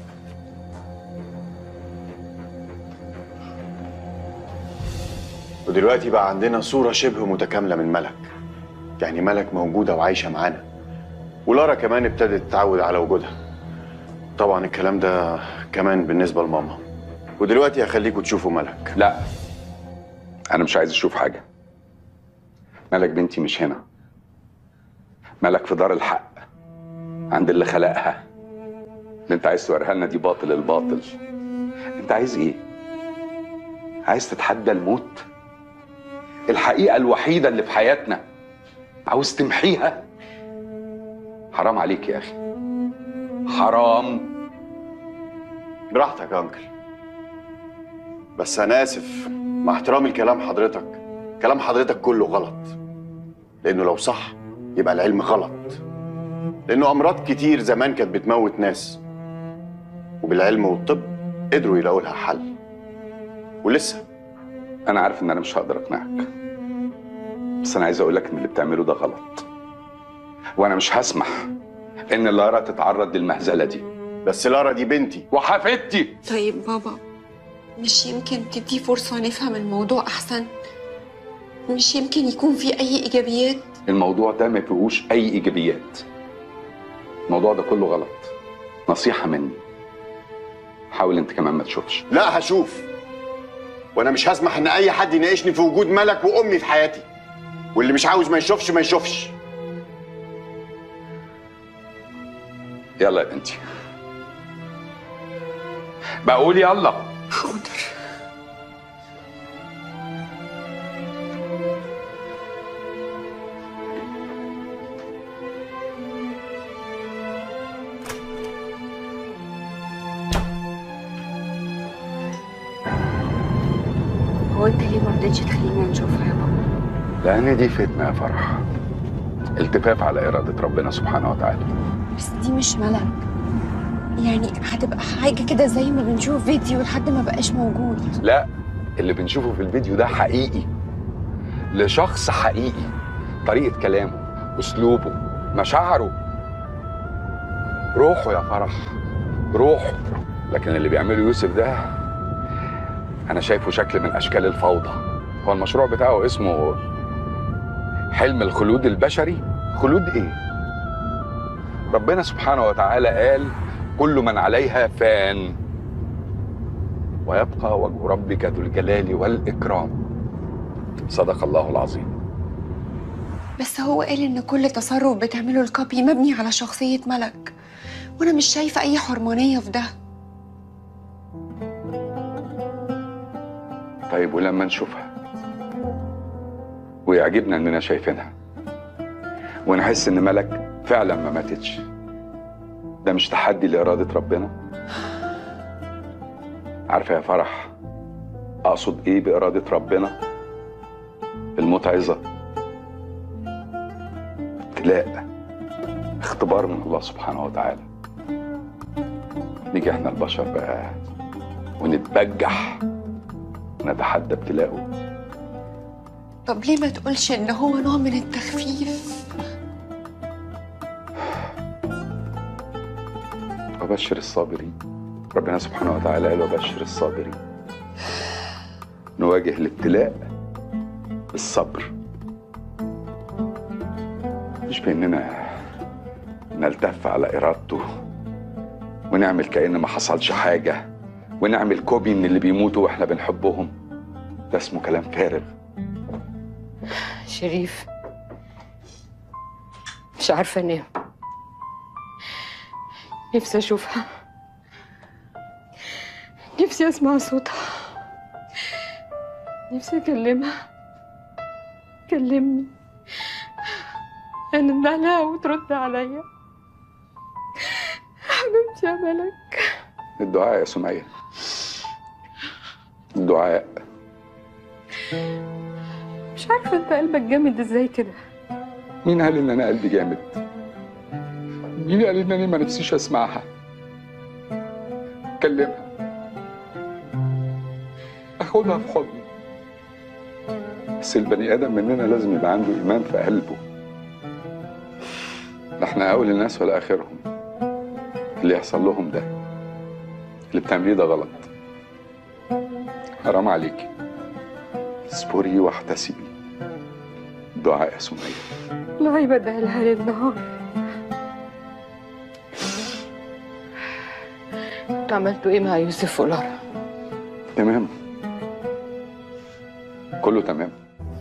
Speaker 1: ودلوقتي بقى عندنا صورة شبه متكاملة من ملك يعني ملك موجودة وعايشة معانا ولارا كمان ابتدت تتعود على وجودها طبعا الكلام ده كمان بالنسبة لماما ودلوقتي هخليكم تشوفوا ملك
Speaker 5: لا انا مش عايز اشوف حاجه ملك بنتي مش هنا ملك في دار الحق عند اللي خلقها اللي انت عايز توريها لنا دي باطل الباطل انت عايز ايه عايز تتحدى الموت الحقيقه الوحيده اللي في حياتنا عاوز تمحيها حرام عليك يا اخي حرام
Speaker 1: براحتك يا انكل بس انا اسف مع احترامي لكلام حضرتك كلام حضرتك كله غلط لانه لو صح يبقى العلم غلط لانه امراض كتير زمان كانت بتموت ناس وبالعلم والطب قدروا يلاقوا لها حل ولسه
Speaker 5: انا عارف ان انا مش هقدر اقنعك بس انا عايز اقول لك ان اللي بتعمله ده غلط وانا مش هسمح ان لارا تتعرض للمهزله دي
Speaker 1: بس لارا دي بنتي
Speaker 5: وحفيدتي
Speaker 4: طيب بابا مش يمكن تدي فرصة نفهم الموضوع أحسن مش يمكن يكون في أي إيجابيات
Speaker 5: الموضوع ده ما فيهوش اي ايجابيات الموضوع ده كله غلط نصيحه مني حاول انت كمان ما تشوفش
Speaker 1: لا هشوف وانا مش هسمح ان اي حد يناقشني في وجود ملك وامي في حياتي واللي مش عاوز ما يشوفش ما يشوفش
Speaker 5: يلا يا بنتي بقول يلا
Speaker 4: حاضر
Speaker 6: هو انت ليه ما رضيتش تخلينا نشوفها يا بابا
Speaker 5: لان دي فتنه يا فرح التفاف على اراده ربنا سبحانه وتعالى
Speaker 4: بس دي مش ملك يعني هتبقى حاجة كده زي ما بنشوف فيديو لحد ما بقاش موجود
Speaker 5: لا اللي بنشوفه في الفيديو ده حقيقي لشخص حقيقي طريقة كلامه أسلوبه مشاعره روحه يا فرح روحه لكن اللي بيعمله يوسف ده أنا شايفه شكل من أشكال الفوضى هو المشروع بتاعه اسمه حلم الخلود البشري خلود إيه؟ ربنا سبحانه وتعالى قال كل من عليها فان ويبقى وجه ربك ذو الجلال والإكرام صدق الله العظيم
Speaker 4: بس هو قال إن كل تصرف بتعمله الكوبي مبني على شخصية ملك وأنا مش شايفة أي حرمانية في ده
Speaker 5: طيب ولما نشوفها ويعجبنا اننا شايفينها ونحس ان ملك فعلا ما ماتتش ده مش تحدي لإرادة ربنا عارفة يا فرح أقصد إيه بإرادة ربنا الموت عظة ابتلاء اختبار من الله سبحانه وتعالى نيجي احنا البشر بقى ونتبجح ونتحدى ابتلاءه
Speaker 4: طب ليه ما تقولش ان هو نوع من التخفيف
Speaker 5: وبشر الصابرين ربنا سبحانه وتعالى قال وبشر الصابرين نواجه الابتلاء بالصبر مش باننا نلتف على ارادته ونعمل كأن ما حصلش حاجة ونعمل كوبي ان اللي بيموتوا واحنا بنحبهم ده اسمه كلام فارغ
Speaker 6: شريف مش عارفة انام نفسي اشوفها نفسي اسمع صوتها نفسي اكلمها كلمني انا لها وترد عليا حبيبتي يا ملك
Speaker 5: الدعاء يا سمية الدعاء
Speaker 6: مش عارفة انت قلبك جامد ازاي كده
Speaker 5: مين قال ان انا قلبي جامد مين قال ان انا ما نفسيش اسمعها كلمها اخدها في حضني بس البني ادم مننا لازم يبقى عنده ايمان في قلبه لا احنا اول الناس ولا اخرهم اللي يحصل لهم ده اللي بتعمليه ده غلط حرام عليكي اصبري واحتسبي دعاء يا سميه
Speaker 6: لا يبدأ لها للنهار انتوا عملتوا ايه مع يوسف ولارا؟
Speaker 5: تمام كله تمام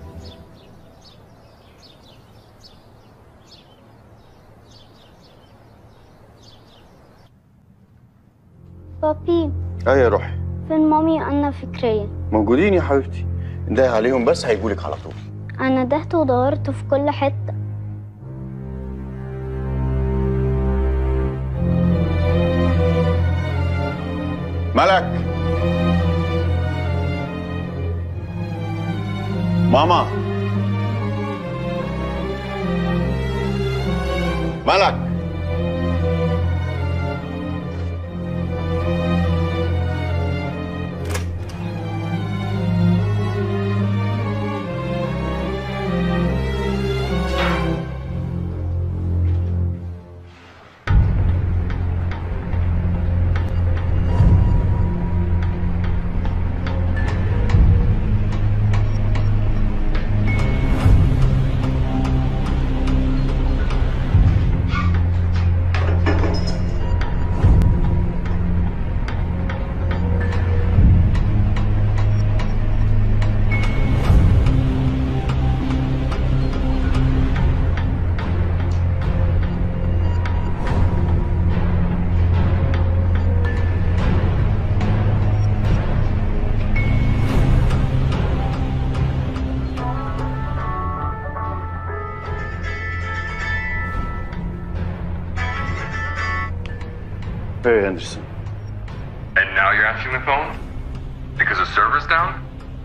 Speaker 2: بابي
Speaker 1: اه يا روحي
Speaker 2: فين مامي أنا فكرية
Speaker 1: موجودين يا حبيبتي انده عليهم بس هيجولك على طول
Speaker 2: أنا دهت ودورت في كل حتة
Speaker 1: ملك ماما ملك Hey, Anderson.
Speaker 7: And now you're answering the phone? Because the server's down?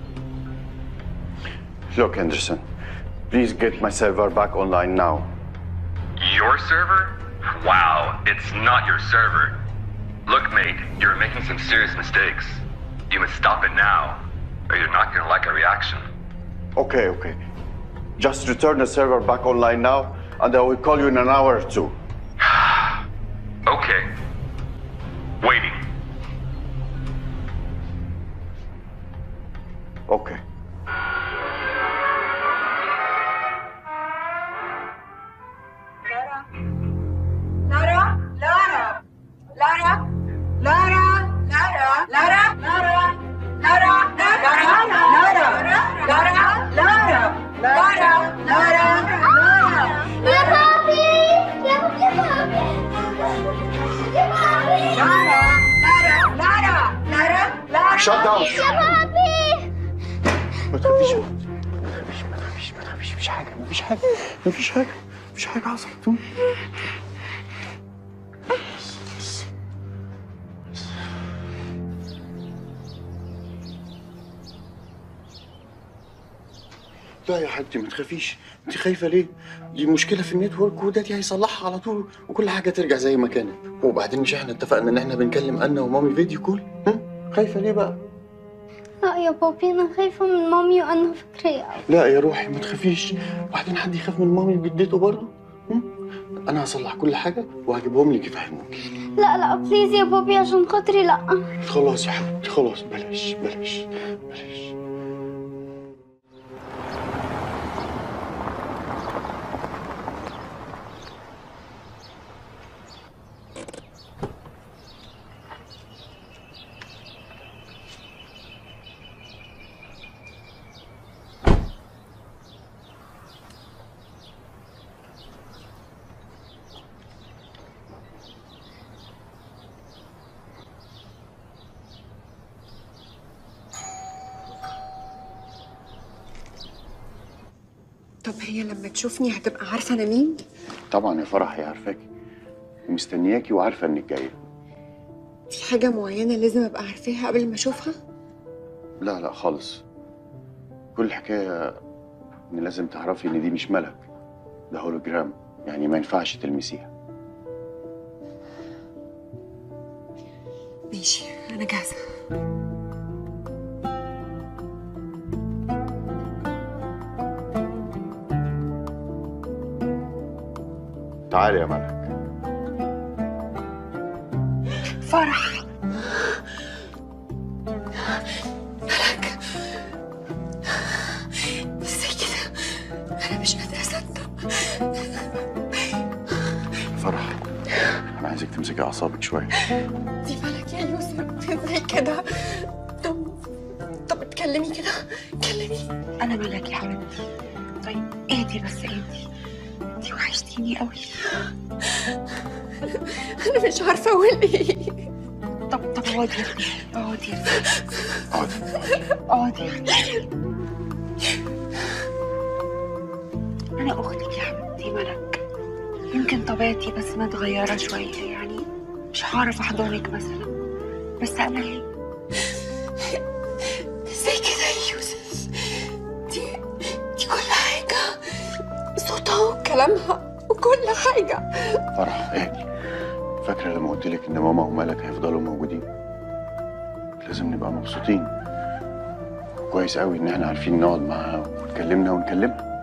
Speaker 1: Look, Anderson. Please get my server back online now.
Speaker 7: Your server? Wow, it's not your server. Look, mate, you're making some serious mistakes. You must stop it now, or you're not gonna like a reaction.
Speaker 1: Okay, okay. Just return the server back online now, and I will call you in an hour or two.
Speaker 7: Okay. Waiting.
Speaker 1: Okay.
Speaker 8: Lara, Lara, Lara, Lara, Lara, Lara, Lara, Lara, Lara, Lara, Lara, Lara, Lara, Lara,
Speaker 2: يا بابي يا بابي يا بابي
Speaker 8: Lara, Lara, Lara, Lara, Lara.
Speaker 1: Shut down.
Speaker 2: يا بابي
Speaker 1: ما تخافيش ما تخافيش ما تخافيش ما تخافيش مفيش حاجة مفيش حاجة مفيش حاجة مفيش حاجة حصلت لا يا حبيبتي ما تخافيش انت خايفة ليه؟ دي مشكلة في النتورك وده دي هيصلحها على طول وكل حاجة ترجع زي ما كانت وبعدين مش احنا اتفقنا ان احنا بنكلم انا ومامي فيديو كول؟ ها؟ خايفة ليه بقى؟
Speaker 2: لا يا بابي انا خايفه من مامي وانا فكريه أوي.
Speaker 1: لا يا روحي ما تخافيش وبعدين حد يخاف من مامي وجدته برضه هم؟ انا هصلح كل حاجه وهجيبهم لك يفهموكي
Speaker 2: لا لا بليز يا بابي عشان خاطري لا
Speaker 1: خلاص يا حبيبتي خلاص بلاش بلاش بلاش
Speaker 4: طب هي لما تشوفني هتبقى عارفه انا مين
Speaker 1: طبعا يا فرح هي عارفاكي ومستنياكي وعارفه انك جايه
Speaker 4: في حاجه معينه لازم ابقى عارفاها قبل ما اشوفها
Speaker 1: لا لا خالص كل الحكايه ان لازم تعرفي ان دي مش ملك ده هولوجرام يعني ما ينفعش تلمسيها
Speaker 4: ماشي انا جاهزه
Speaker 1: تعالي يا ملك
Speaker 4: فرح ملك ازاي كده انا مش قادره اصدق
Speaker 1: فرح انا عايزك تمسكي اعصابك شويه
Speaker 4: دي ملك يا يوسف ازاي كده طب طب اتكلمي كده اتكلمي انا ملك يا حبيبتي طيب اهدي بس اهدي انتي وحشتيني قوي انا مش عارفه اقول ايه طب طب اقعدي يا ابني اقعدي يا ابني.
Speaker 1: اقعدي
Speaker 4: اقعدي انا اختك يا حبيبتي ملك يمكن طبيعتي بس متغيره شويه يعني مش هعرف احضنك مثلا بس انا هي ازاي كده يا يوسف دي دي كل حاجه صوتها وكلامها وكل حاجه
Speaker 1: فرح اهدي فاكره لما قلت لك ان ماما وملك هيفضلوا موجودين لازم نبقى مبسوطين كويس قوي ان احنا عارفين نقعد معاها ونكلمنا ونكلمها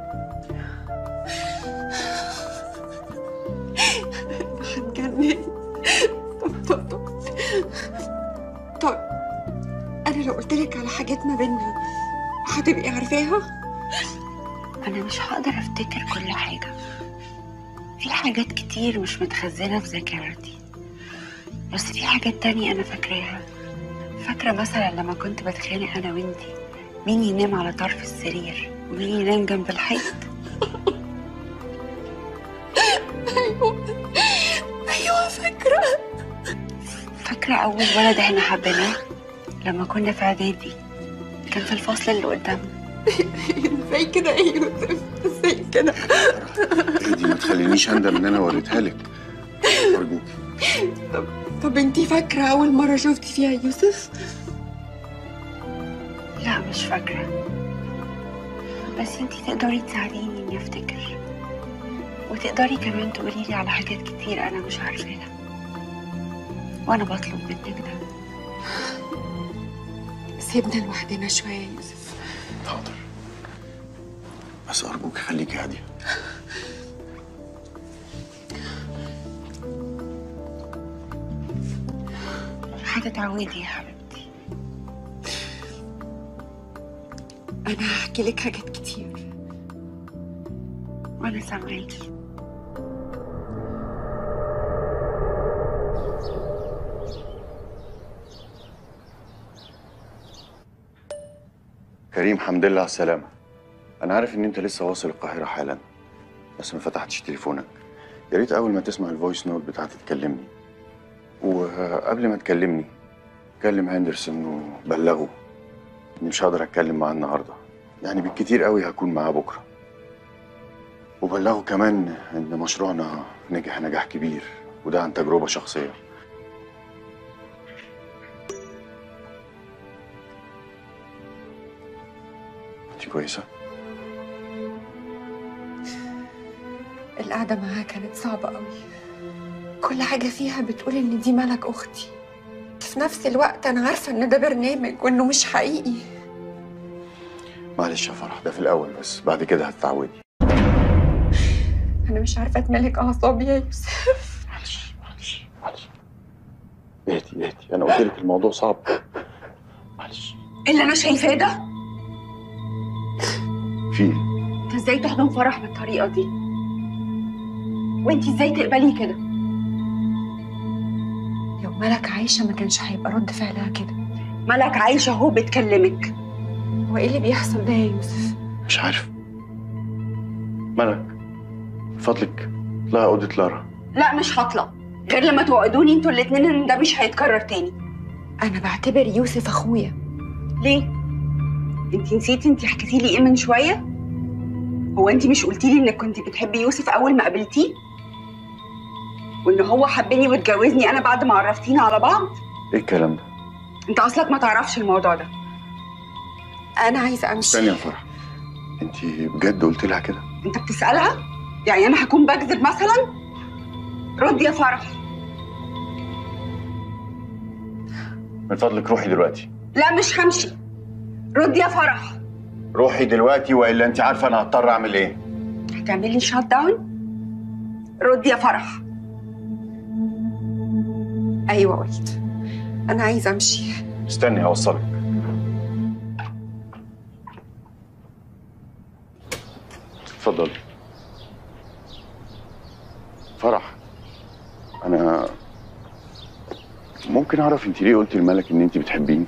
Speaker 4: هتجنن طب طب طب طب انا لو قلت لك على حاجات ما بيننا هتبقي عارفاها انا مش هقدر افتكر كل حاجه في حاجات كتير مش متخزنه في ذاكرتي بس في حاجات تانية انا فاكراها فاكره مثلا لما كنت بتخانق انا وانتي مين ينام على طرف السرير ومين ينام جنب الحيط ايوه ايوه فاكره فاكره اول ولد احنا حبيناه لما كنا في اعدادي كان في الفصل اللي قدامنا ازاي كده يا يوسف ازاي كده
Speaker 1: اهدي ما تخلينيش اندم ان انا وريتها لك ارجوك
Speaker 4: طب انتي فاكره اول مره شفتي فيها يوسف لا مش فاكره بس انتي تقدري تساعديني اني افتكر وتقدري كمان تقولي لي على حاجات كتير انا مش عارفاها وانا بطلب منك ده سيبنا لوحدنا شويه يا يوسف
Speaker 1: حاضر بس ارجوك خليكي هاديه
Speaker 4: هتتعودي يا حبيبتي انا هحكي لك حاجات كتير وانا سامعاكي
Speaker 1: كريم حمد لله على السلامه انا عارف ان انت لسه واصل القاهره حالا بس ما فتحتش تليفونك يا ريت اول ما تسمع الفويس نوت بتاعتي تكلمني وقبل ما تكلمني كلم هندرسون وبلغه اني مش هقدر اتكلم معاه النهارده يعني بالكتير قوي هكون معاه بكره وبلغه كمان ان مشروعنا نجح نجاح كبير وده عن تجربه شخصيه انت كويسه
Speaker 4: القعده معاها كانت صعبه قوي كل حاجه فيها بتقول ان دي ملك اختي بس في نفس الوقت انا عارفه ان ده برنامج وانه مش حقيقي
Speaker 1: معلش يا فرح ده في الاول بس بعد كده هتتعودي
Speaker 4: انا مش عارفه اتملك اعصابي يا يوسف
Speaker 1: معلش معلش معلش اهدي اهدي انا قلت لك الموضوع صعب معلش
Speaker 4: إيه اللي انا شايفاه ده
Speaker 1: في ايه؟
Speaker 4: انت ازاي تحضن فرح بالطريقه دي وانت ازاي تقبلي كده لو ملك عايشه ما كانش هيبقى رد فعلها كده ملك عايشه اهو بتكلمك هو ايه اللي بيحصل ده يا يوسف
Speaker 1: مش عارف ملك من فضلك اطلعي اوضه لارا
Speaker 4: لا مش هطلع غير لما توعدوني انتوا الاتنين ان ده مش هيتكرر تاني انا بعتبر يوسف اخويا ليه انت نسيتي انت حكيتي لي ايه من شويه هو انت مش قلتي لي انك كنت بتحبي يوسف اول ما قابلتيه وان هو حبني واتجوزني انا بعد ما عرفتينا على بعض
Speaker 1: ايه الكلام ده؟
Speaker 4: انت اصلك ما تعرفش الموضوع ده انا عايزه امشي
Speaker 1: استني يا فرح انت بجد قلت لها كده؟
Speaker 4: انت بتسالها يعني انا هكون بكذب مثلا رد يا فرح
Speaker 1: من فضلك روحي دلوقتي
Speaker 4: لا مش همشي رد يا فرح
Speaker 1: روحي دلوقتي والا انت عارفه انا هضطر اعمل ايه
Speaker 4: هتعملي شات داون رد يا فرح ايوه قلت انا عايزه امشي
Speaker 1: استني هوصلك اتفضل فرح انا ممكن اعرف انت ليه قلتي لملك ان انت بتحبيني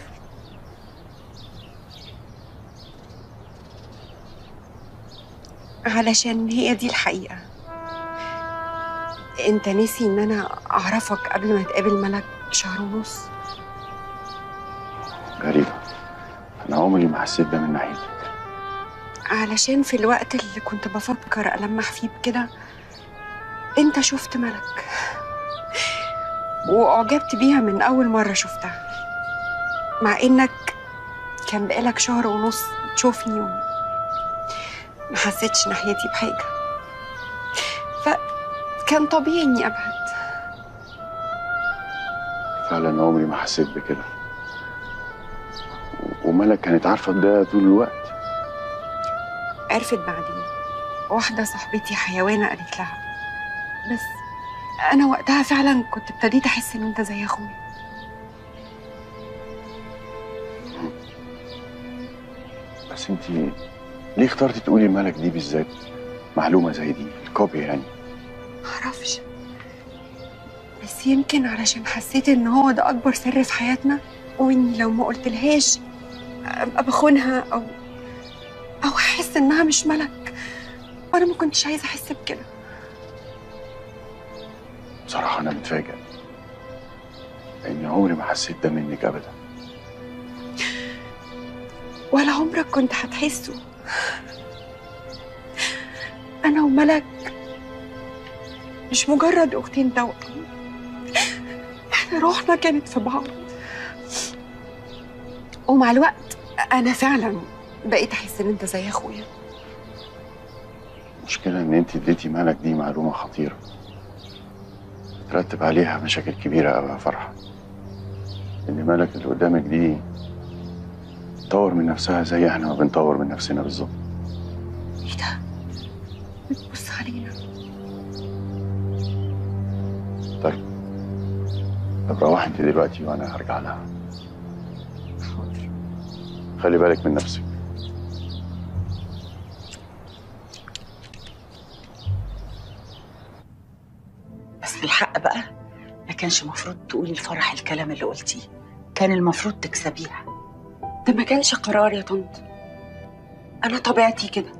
Speaker 4: علشان هي دي الحقيقه انت نسي ان انا اعرفك قبل ما تقابل ملك شهر ونص
Speaker 1: غريبه انا عمري ما حسيت ده من ناحيتك
Speaker 4: علشان في الوقت اللي كنت بفكر ألمح فيه بكده انت شفت ملك وأعجبت بيها من أول مرة شفتها مع إنك كان بقالك شهر ونص تشوفني وما حسيتش ناحيتي بحاجة فكان طبيعي إني أبعد
Speaker 1: فعلا عمري ما حسيت بكده و- وملك كانت عارفه بده طول الوقت
Speaker 4: عرفت بعدين واحدة صاحبتي حيوانة قالت لها بس أنا وقتها فعلا كنت ابتديت أحس إن أنت زي أخويا
Speaker 1: بس انت ليه اخترتي تقولي ملك دي بالذات معلومه زي دي الكوبي يعني
Speaker 4: معرفش بس يمكن علشان حسيت إن هو ده أكبر سر في حياتنا وإني لو ما قلتلهاش أبقى بخونها أو أو أحس إنها مش ملك وأنا ما كنتش عايزة أحس بكده
Speaker 1: بصراحه انا متفاجئ لاني عمري ما حسيت ده منك ابدا
Speaker 4: ولا عمرك كنت هتحسه أنا وملك مش مجرد أختين توأم إحنا روحنا كانت في بعض ومع الوقت أنا فعلا بقيت أحس إن أنت زي أخويا
Speaker 1: المشكله ان انت اديتي ملك دي معلومه خطيره ترتب عليها مشاكل كبيره قوي يا فرحه ان ملك اللي قدامك دي تطور من نفسها زي احنا ما بنطور من نفسنا بالظبط
Speaker 4: إيه ده؟ بتبص علينا
Speaker 1: طيب طب روحي انت دلوقتي وانا هرجع لها
Speaker 4: حاضر
Speaker 1: خلي بالك من نفسك
Speaker 3: بس الحق بقى ما كانش المفروض تقولي لفرح الكلام اللي قلتيه كان المفروض تكسبيها
Speaker 4: ده ما كانش قرار يا طنط أنا طبيعتي كده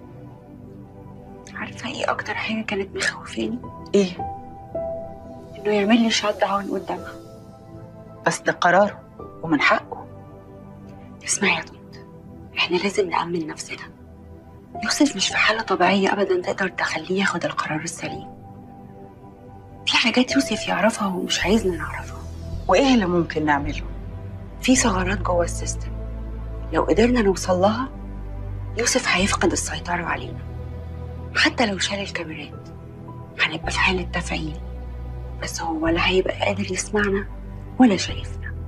Speaker 4: عارفة إيه أكتر حاجة كانت مخوفاني؟
Speaker 3: ايه
Speaker 4: إنه يعمل لي شات داون قدامها
Speaker 3: بس ده قراره ومن حقه
Speaker 4: اسمعي يا طنط احنا لازم نأمن نفسنا يوسف مش في حالة طبيعية أبدا تقدر تخليه ياخد القرار السليم في حاجات يوسف يعرفها ومش عايزنا نعرفها
Speaker 3: وايه اللي ممكن نعمله
Speaker 4: في ثغرات جوه السيستم لو قدرنا نوصل لها يوسف هيفقد السيطرة علينا حتى لو شال الكاميرات هنبقى في حالة تفعيل بس هو ولا هيبقى قادر يسمعنا ولا شايفنا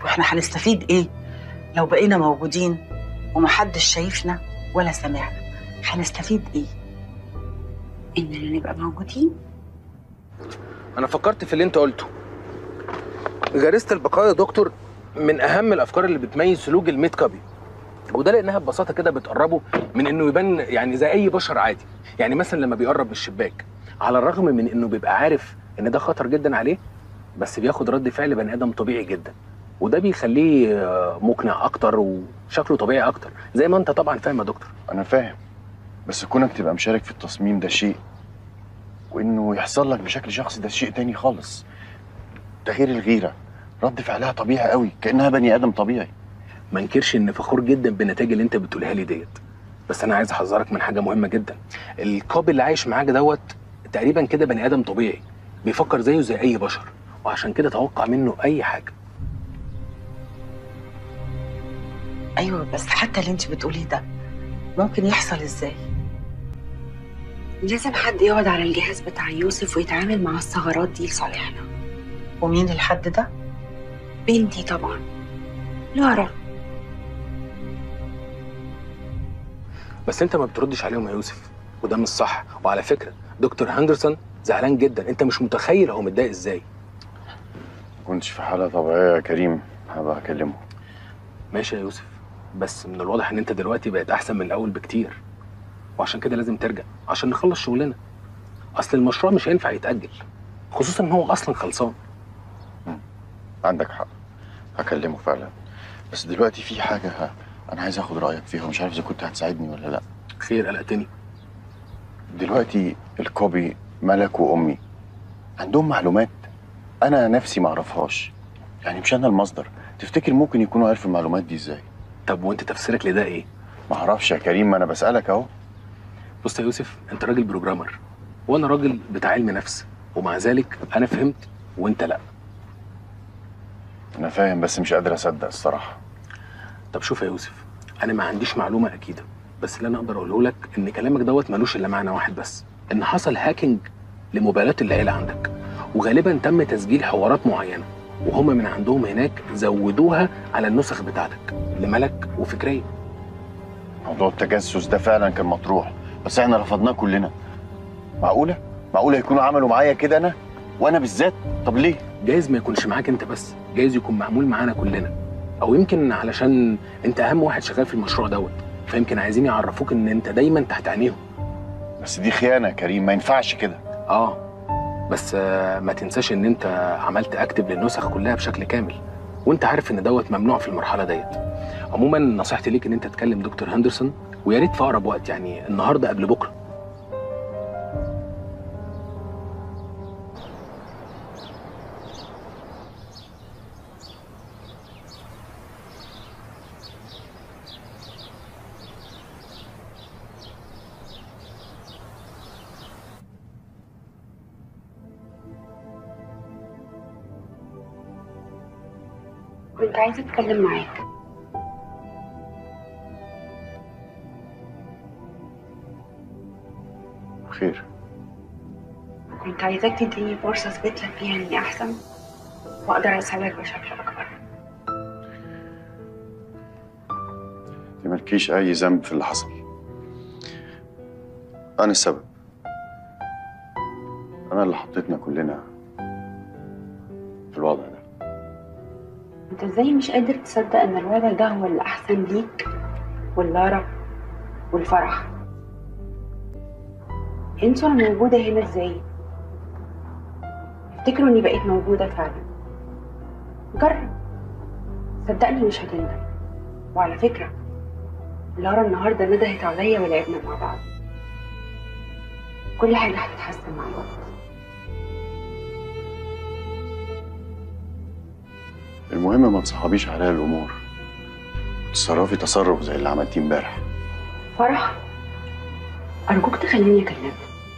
Speaker 3: واحنا هنستفيد ايه لو بقينا موجودين ومحدش شايفنا ولا سامعنا هنستفيد ايه
Speaker 4: اننا نبقى موجودين
Speaker 9: انا فكرت في اللي انت قلته غريزه البقاء يا دكتور من اهم الافكار اللي بتميز سلوك الميت كابي وده لانها ببساطه كده بتقربه من انه يبان يعني زي اي بشر عادي يعني مثلا لما بيقرب من الشباك على الرغم من انه بيبقى عارف ان ده خطر جدا عليه بس بياخد رد فعل بني ادم طبيعي جدا وده بيخليه آه، مقنع اكتر وشكله طبيعي اكتر زي ما انت طبعا فاهم يا دكتور
Speaker 1: انا فاهم بس كونك تبقى مشارك في التصميم ده شيء وانه يحصل لك بشكل شخصي ده شيء تاني خالص ده غير الغيره رد فعلها طبيعي قوي كانها بني ادم طبيعي
Speaker 9: ما انكرش ان فخور جدا بالنتائج اللي انت بتقولها لي ديت بس انا عايز احذرك من حاجه مهمه جدا الكوبي اللي عايش معاك دوت تقريبا كده بني ادم طبيعي بيفكر زيه زي اي بشر وعشان كده توقع منه اي حاجه
Speaker 3: ايوه بس حتى اللي انت بتقوليه ده ممكن يحصل ازاي
Speaker 4: لازم حد يقعد على الجهاز بتاع يوسف ويتعامل مع الثغرات دي لصالحنا
Speaker 3: ومين الحد ده
Speaker 4: بنتي طبعا لارا
Speaker 9: بس انت ما بتردش عليهم يا يوسف وده مش صح وعلى فكره دكتور هاندرسون زعلان جدا انت مش متخيل هو متضايق ازاي
Speaker 1: ما كنتش في حاله طبيعيه يا كريم هبقى اكلمه
Speaker 9: ماشي يا يوسف بس من الواضح ان انت دلوقتي بقت احسن من الاول بكتير وعشان كده لازم ترجع عشان نخلص شغلنا اصل المشروع مش هينفع يتاجل خصوصا ان هو اصلا خلصان
Speaker 1: عندك حق هكلمه فعلا بس دلوقتي في حاجه ه... انا عايز اخد رايك فيها ومش عارف اذا كنت هتساعدني ولا لا
Speaker 9: خير قلقتني
Speaker 1: دلوقتي الكوبي ملك وامي عندهم معلومات انا نفسي ما اعرفهاش يعني مش انا المصدر تفتكر ممكن يكونوا عارفوا المعلومات دي ازاي
Speaker 9: طب وانت تفسيرك لده ايه
Speaker 1: ما اعرفش يا كريم ما انا بسالك اهو
Speaker 9: بص يا يوسف انت راجل بروجرامر وانا راجل بتاع علم نفس ومع ذلك انا فهمت وانت لا
Speaker 1: انا فاهم بس مش قادر اصدق الصراحه
Speaker 9: طب شوف يا يوسف انا ما عنديش معلومه اكيده بس اللي انا اقدر اقوله لك ان كلامك دوت ملوش الا معنى واحد بس ان حصل هاكينج لموبايلات العيله عندك وغالبا تم تسجيل حوارات معينه وهم من عندهم هناك زودوها على النسخ بتاعتك لملك وفكريه
Speaker 1: موضوع التجسس ده فعلا كان مطروح بس احنا رفضناه كلنا معقوله معقوله يكونوا عملوا معايا كده انا وانا بالذات طب ليه
Speaker 9: جايز ما يكونش معاك انت بس جايز يكون معمول معانا كلنا او يمكن علشان انت اهم واحد شغال في المشروع دوت فيمكن عايزين يعرفوك ان انت دايما تحت عينيهم
Speaker 1: بس دي خيانه يا كريم ما ينفعش كده
Speaker 9: اه بس آه، ما تنساش ان انت عملت اكتب للنسخ كلها بشكل كامل وانت عارف ان دوت ممنوع في المرحله ديت عموما نصيحتي ليك ان انت تكلم دكتور هندرسون ويا ريت في اقرب وقت يعني النهارده قبل بكره
Speaker 4: كنت عايزه اتكلم معاك
Speaker 1: خير
Speaker 4: كنت عايزاك تديني فرصه اثبت لك فيها اني احسن واقدر اساعدك بشكل اكبر
Speaker 1: انت مالكيش اي ذنب في اللي حصل انا السبب انا اللي حطيتنا كلنا في الوضع ده
Speaker 4: انت ازاي مش قادر تصدق ان الوضع ده هو اللي احسن ليك واللارا والفرح انسوا انا موجوده هنا ازاي افتكروا اني بقيت موجوده فعلا جرب صدقني مش هتندم وعلى فكره لارا النهارده ندهت عليا ولعبنا مع بعض كل حاجه هتتحسن مع الوقت
Speaker 1: المهم ما تصعبيش عليا الامور تصرفي تصرف زي اللي عملتيه امبارح
Speaker 4: فرح ارجوك تخليني اكلمك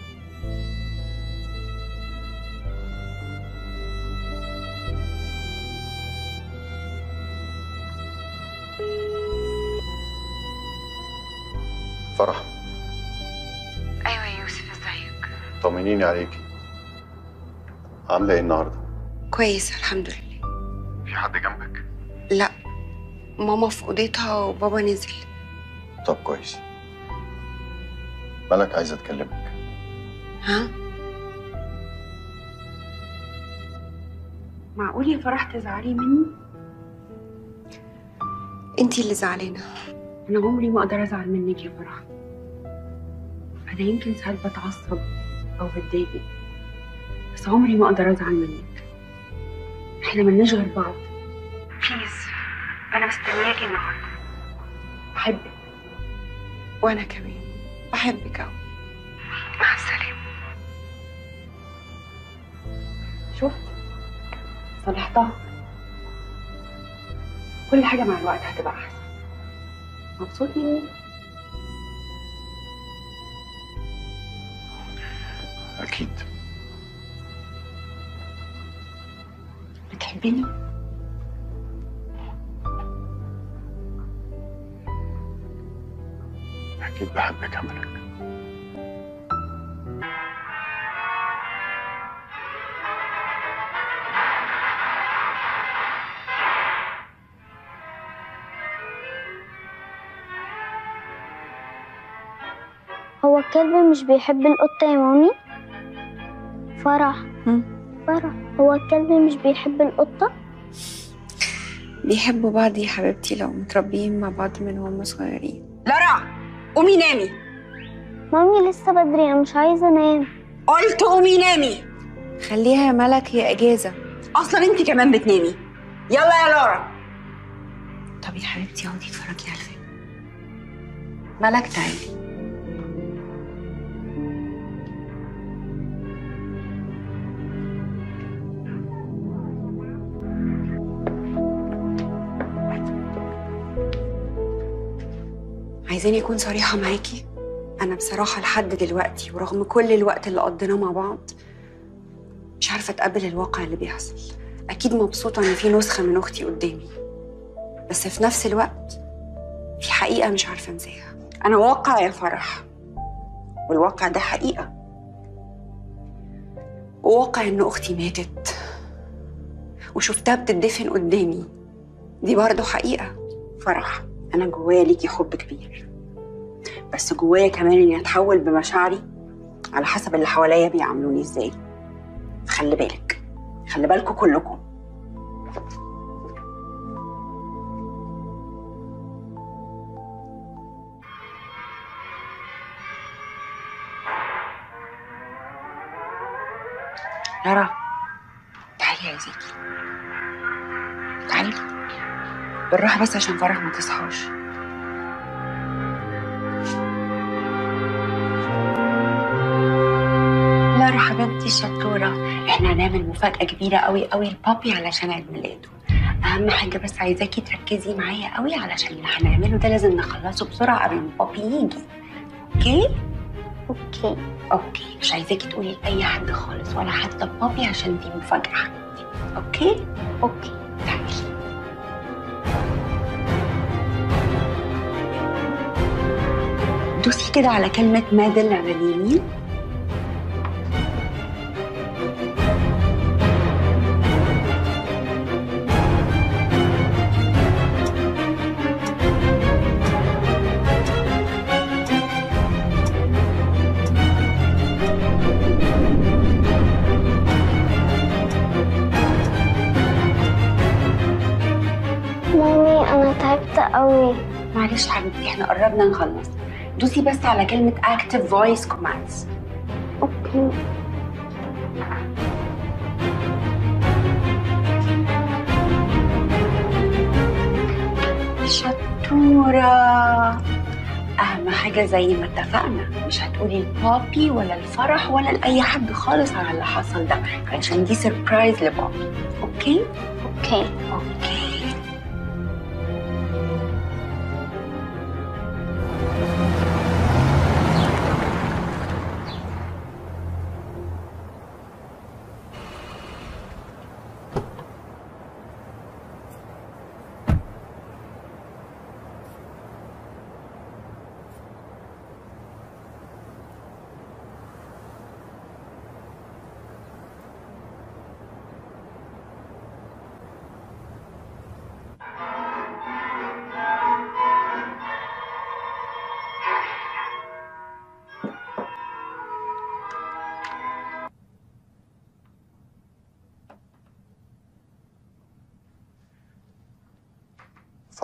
Speaker 1: فرح
Speaker 4: ايوه يا يوسف ازيك
Speaker 1: طمنيني عليكي عامله ايه النهارده
Speaker 4: كويس الحمد لله
Speaker 1: في حد جنبك
Speaker 4: ماما في اوضتها وبابا نزل
Speaker 1: طب كويس مالك عايزه اتكلمك
Speaker 4: ها معقول يا فرح تزعلي مني انتي اللي زعلانه انا عمري ما اقدر ازعل منك يا فرح انا يمكن ساعات بتعصب او بتضايق بس عمري ما اقدر ازعل منك احنا ملناش غير بعض بليز انا مستنياكي النهارده بحبك وانا كمان بحبك قوي مع السلامه شفت صلحتها كل حاجه مع الوقت هتبقى احسن مبسوط مني
Speaker 1: اكيد
Speaker 4: بتحبني
Speaker 1: اكيد بحبك يا ملك
Speaker 2: هو الكلب مش بيحب القطة يا مامي فرح
Speaker 4: هم؟
Speaker 2: فرح هو الكلب مش بيحب القطة
Speaker 4: بيحبوا بعض يا حبيبتي لو متربيين مع بعض من هم صغيرين
Speaker 8: لارا قومي نامي
Speaker 2: مامي لسه بدري انا مش عايزة انام
Speaker 8: قلت قومي نامي
Speaker 4: خليها يا ملك هي اجازه
Speaker 8: اصلا انت كمان بتنامي يلا يا لارا
Speaker 4: طب يا حبيبتي اقعدي اتفرجي على الفيلم ملك تعالي عايزاني اكون صريحه معاكي انا بصراحه لحد دلوقتي ورغم كل الوقت اللي قضيناه مع بعض مش عارفه اتقبل الواقع اللي بيحصل اكيد مبسوطه ان في نسخه من اختي قدامي بس في نفس الوقت في حقيقه مش عارفه انساها انا واقع يا فرح والواقع ده حقيقه وواقع ان اختي ماتت وشفتها بتدفن قدامي دي برضه حقيقه فرح انا جوايا ليكي حب كبير بس جوايا كمان اني اتحول بمشاعري على حسب اللي حواليا بيعاملوني ازاي خلي بالك خلي بالكم كلكم لارا تعالي يا زيكي تعالي بالراحة بس عشان فرح ما تصحاش لارا حبيبتي الشطورة احنا هنعمل مفاجأة كبيرة قوي قوي لبابي علشان عيد ميلاده أهم حاجة بس عايزاكي تركزي معايا قوي علشان اللي هنعمله ده لازم نخلصه بسرعة قبل ما بابي يجي أوكي؟
Speaker 2: اوكي
Speaker 4: أوكي مش عايزاكي تقولي لأي حد خالص ولا حتى بابي عشان دي مفاجأة حبيبتي أوكي؟
Speaker 2: اوكي
Speaker 4: تعالي دوسي كده على كلمة مادل على اليمين
Speaker 2: مامي انا تعبت قوي
Speaker 4: معلش حبيبتي احنا قربنا نخلص دوسي بس على كلمة active voice commands
Speaker 2: اوكي
Speaker 4: شطورة أهم حاجة زي ما اتفقنا مش هتقولي لبابي ولا الفرح ولا لأي حد خالص على اللي حصل ده علشان دي سربرايز لبابي أوكي؟
Speaker 2: اوكي
Speaker 4: أوكي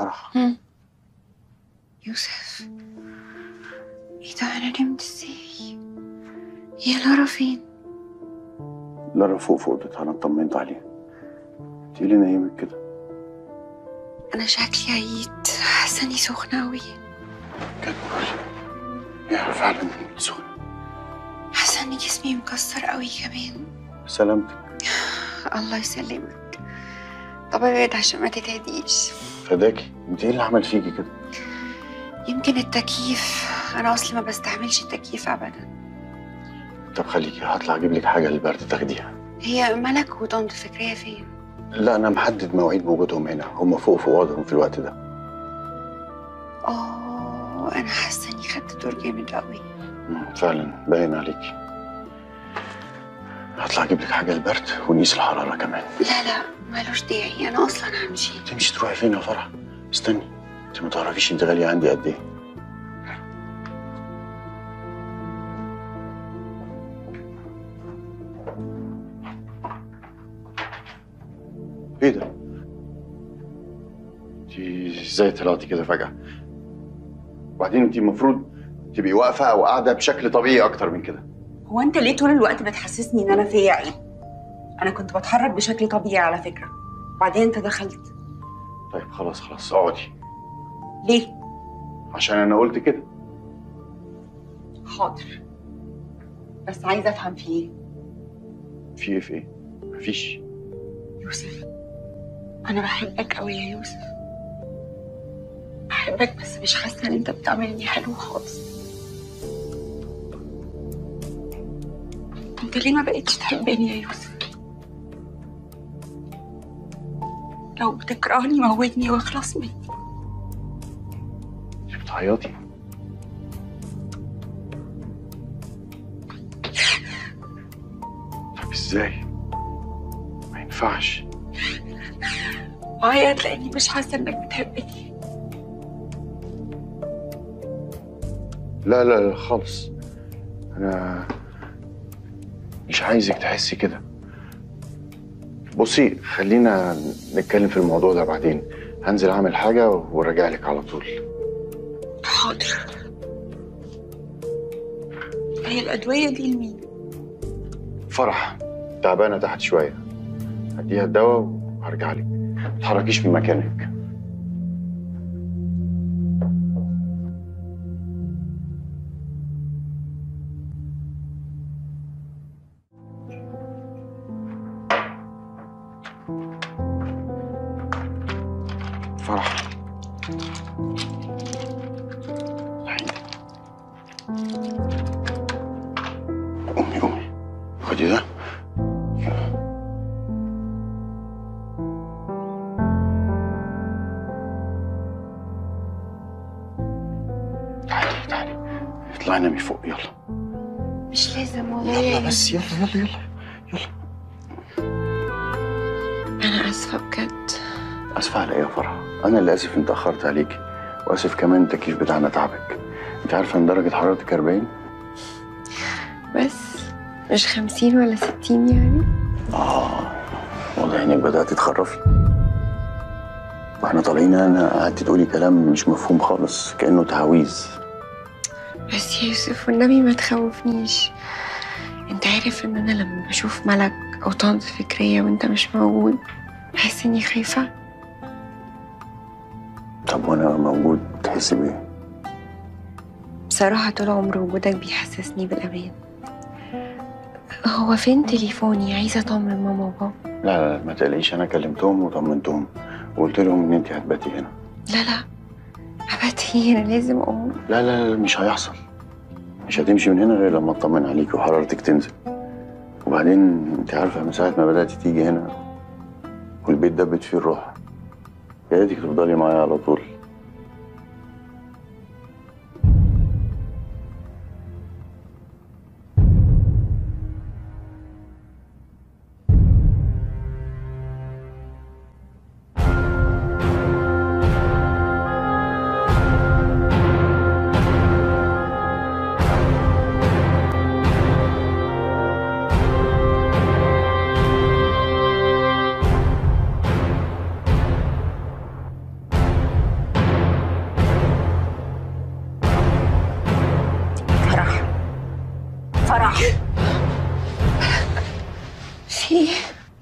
Speaker 1: فرح
Speaker 4: يوسف ايه ده انا نمت ازاي يا لارا فين
Speaker 1: لارا فوق في اوضتها انا اطمنت عليها انت ايه اللي نايمك كده
Speaker 4: انا شكلي عييت حاسه اني سخنه قوي
Speaker 1: كانت يا فعلا سخنة
Speaker 4: حاسه ان جسمي مكسر قوي كمان
Speaker 1: سلامتك
Speaker 4: الله يسلمك طب ابعد عشان ما تتهديش
Speaker 1: فداكي انت ايه اللي عمل فيكي كده
Speaker 4: يمكن التكييف انا اصلي ما بستحملش التكييف ابدا
Speaker 1: طب خليكي هطلع اجيب لك حاجه للبرد تاخديها
Speaker 4: هي ملك وطنط فكريه فين
Speaker 1: لا انا محدد مواعيد وجودهم هنا هم فوق في اوضهم في الوقت ده
Speaker 4: اه انا حاسه اني خدت دور جامد قوي
Speaker 1: مم، فعلا باين عليكي هطلع اجيب لك حاجه للبرد ونقيس الحراره كمان
Speaker 4: لا لا ملوش داعي انا اصلا همشي
Speaker 1: تمشي تروحي فين يا فرح استني انت ما تعرفيش انت غاليه عندي قد ايه ايه ده انت ازاي طلعتي كده فجاه وبعدين انت المفروض تبقي واقفه او قاعده بشكل طبيعي اكتر من كده
Speaker 4: هو انت ليه طول الوقت بتحسسني ان انا فيا عيب انا كنت بتحرك بشكل طبيعي على فكره وبعدين انت دخلت
Speaker 1: طيب خلاص خلاص اقعدي
Speaker 4: ليه
Speaker 1: عشان انا قلت كده
Speaker 4: حاضر بس عايزه افهم في ايه
Speaker 1: في ايه في ايه مفيش
Speaker 4: يوسف انا بحبك قوي يا يوسف بحبك بس مش حاسه ان انت بتعملني حلو خالص انت ليه ما بقتش تحبني يا يوسف لو بتكرهني موتني واخلص مني
Speaker 1: انت بتعيطي طب ازاي ما ينفعش
Speaker 4: عيط لاني مش حاسه انك بتحبني
Speaker 1: لا لا لا خالص انا مش عايزك تحسي كده بصي خلينا نتكلم في الموضوع ده بعدين هنزل اعمل حاجه وراجع لك على طول
Speaker 4: حاضر هي الادويه دي لمين
Speaker 1: فرح تعبانه تحت شويه هديها الدواء وهرجع لك ما تتحركيش من مكانك فرح قومي قومي خدي ده تعالي تعالي اطلعي نامي فوق يلا
Speaker 4: مش لازم والله
Speaker 1: يلا بس يلا يلا يلا
Speaker 4: انا اسفه بجد
Speaker 1: اسف على ايه يا فرح انا اللي اسف انت اخرت عليكي واسف كمان التكييف بتاعنا تعبك انت عارفه ان درجه حرارتك 40
Speaker 4: بس مش خمسين ولا ستين يعني
Speaker 1: اه واضح انك بدات تتخرفي واحنا طالعين انا قعدت تقولي كلام مش مفهوم خالص كانه تهاويز
Speaker 4: بس يا يوسف والنبي ما تخوفنيش انت عارف ان انا لما بشوف ملك او طنط فكرية وانت مش موجود بحس اني خايفة
Speaker 1: طب وانا موجود تحسي بايه
Speaker 4: بصراحة طول عمر وجودك بيحسسني بالأمان هو فين تليفوني عايزة أطمن ماما وبابا
Speaker 1: لا لا ما تقلقيش انا كلمتهم وطمنتهم وقلت لهم ان انت هتباتي هنا
Speaker 4: لا لا أباتي أنا لازم أقوم
Speaker 1: لا لا لا مش هيحصل مش هتمشي من هنا غير لما اطمن عليكي وحرارتك تنزل وبعدين انت عارفه من ساعه ما بدات تيجي هنا والبيت دبت فيه الروح يا ريتك تفضلي معايا على طول
Speaker 8: فرح
Speaker 4: في ايه؟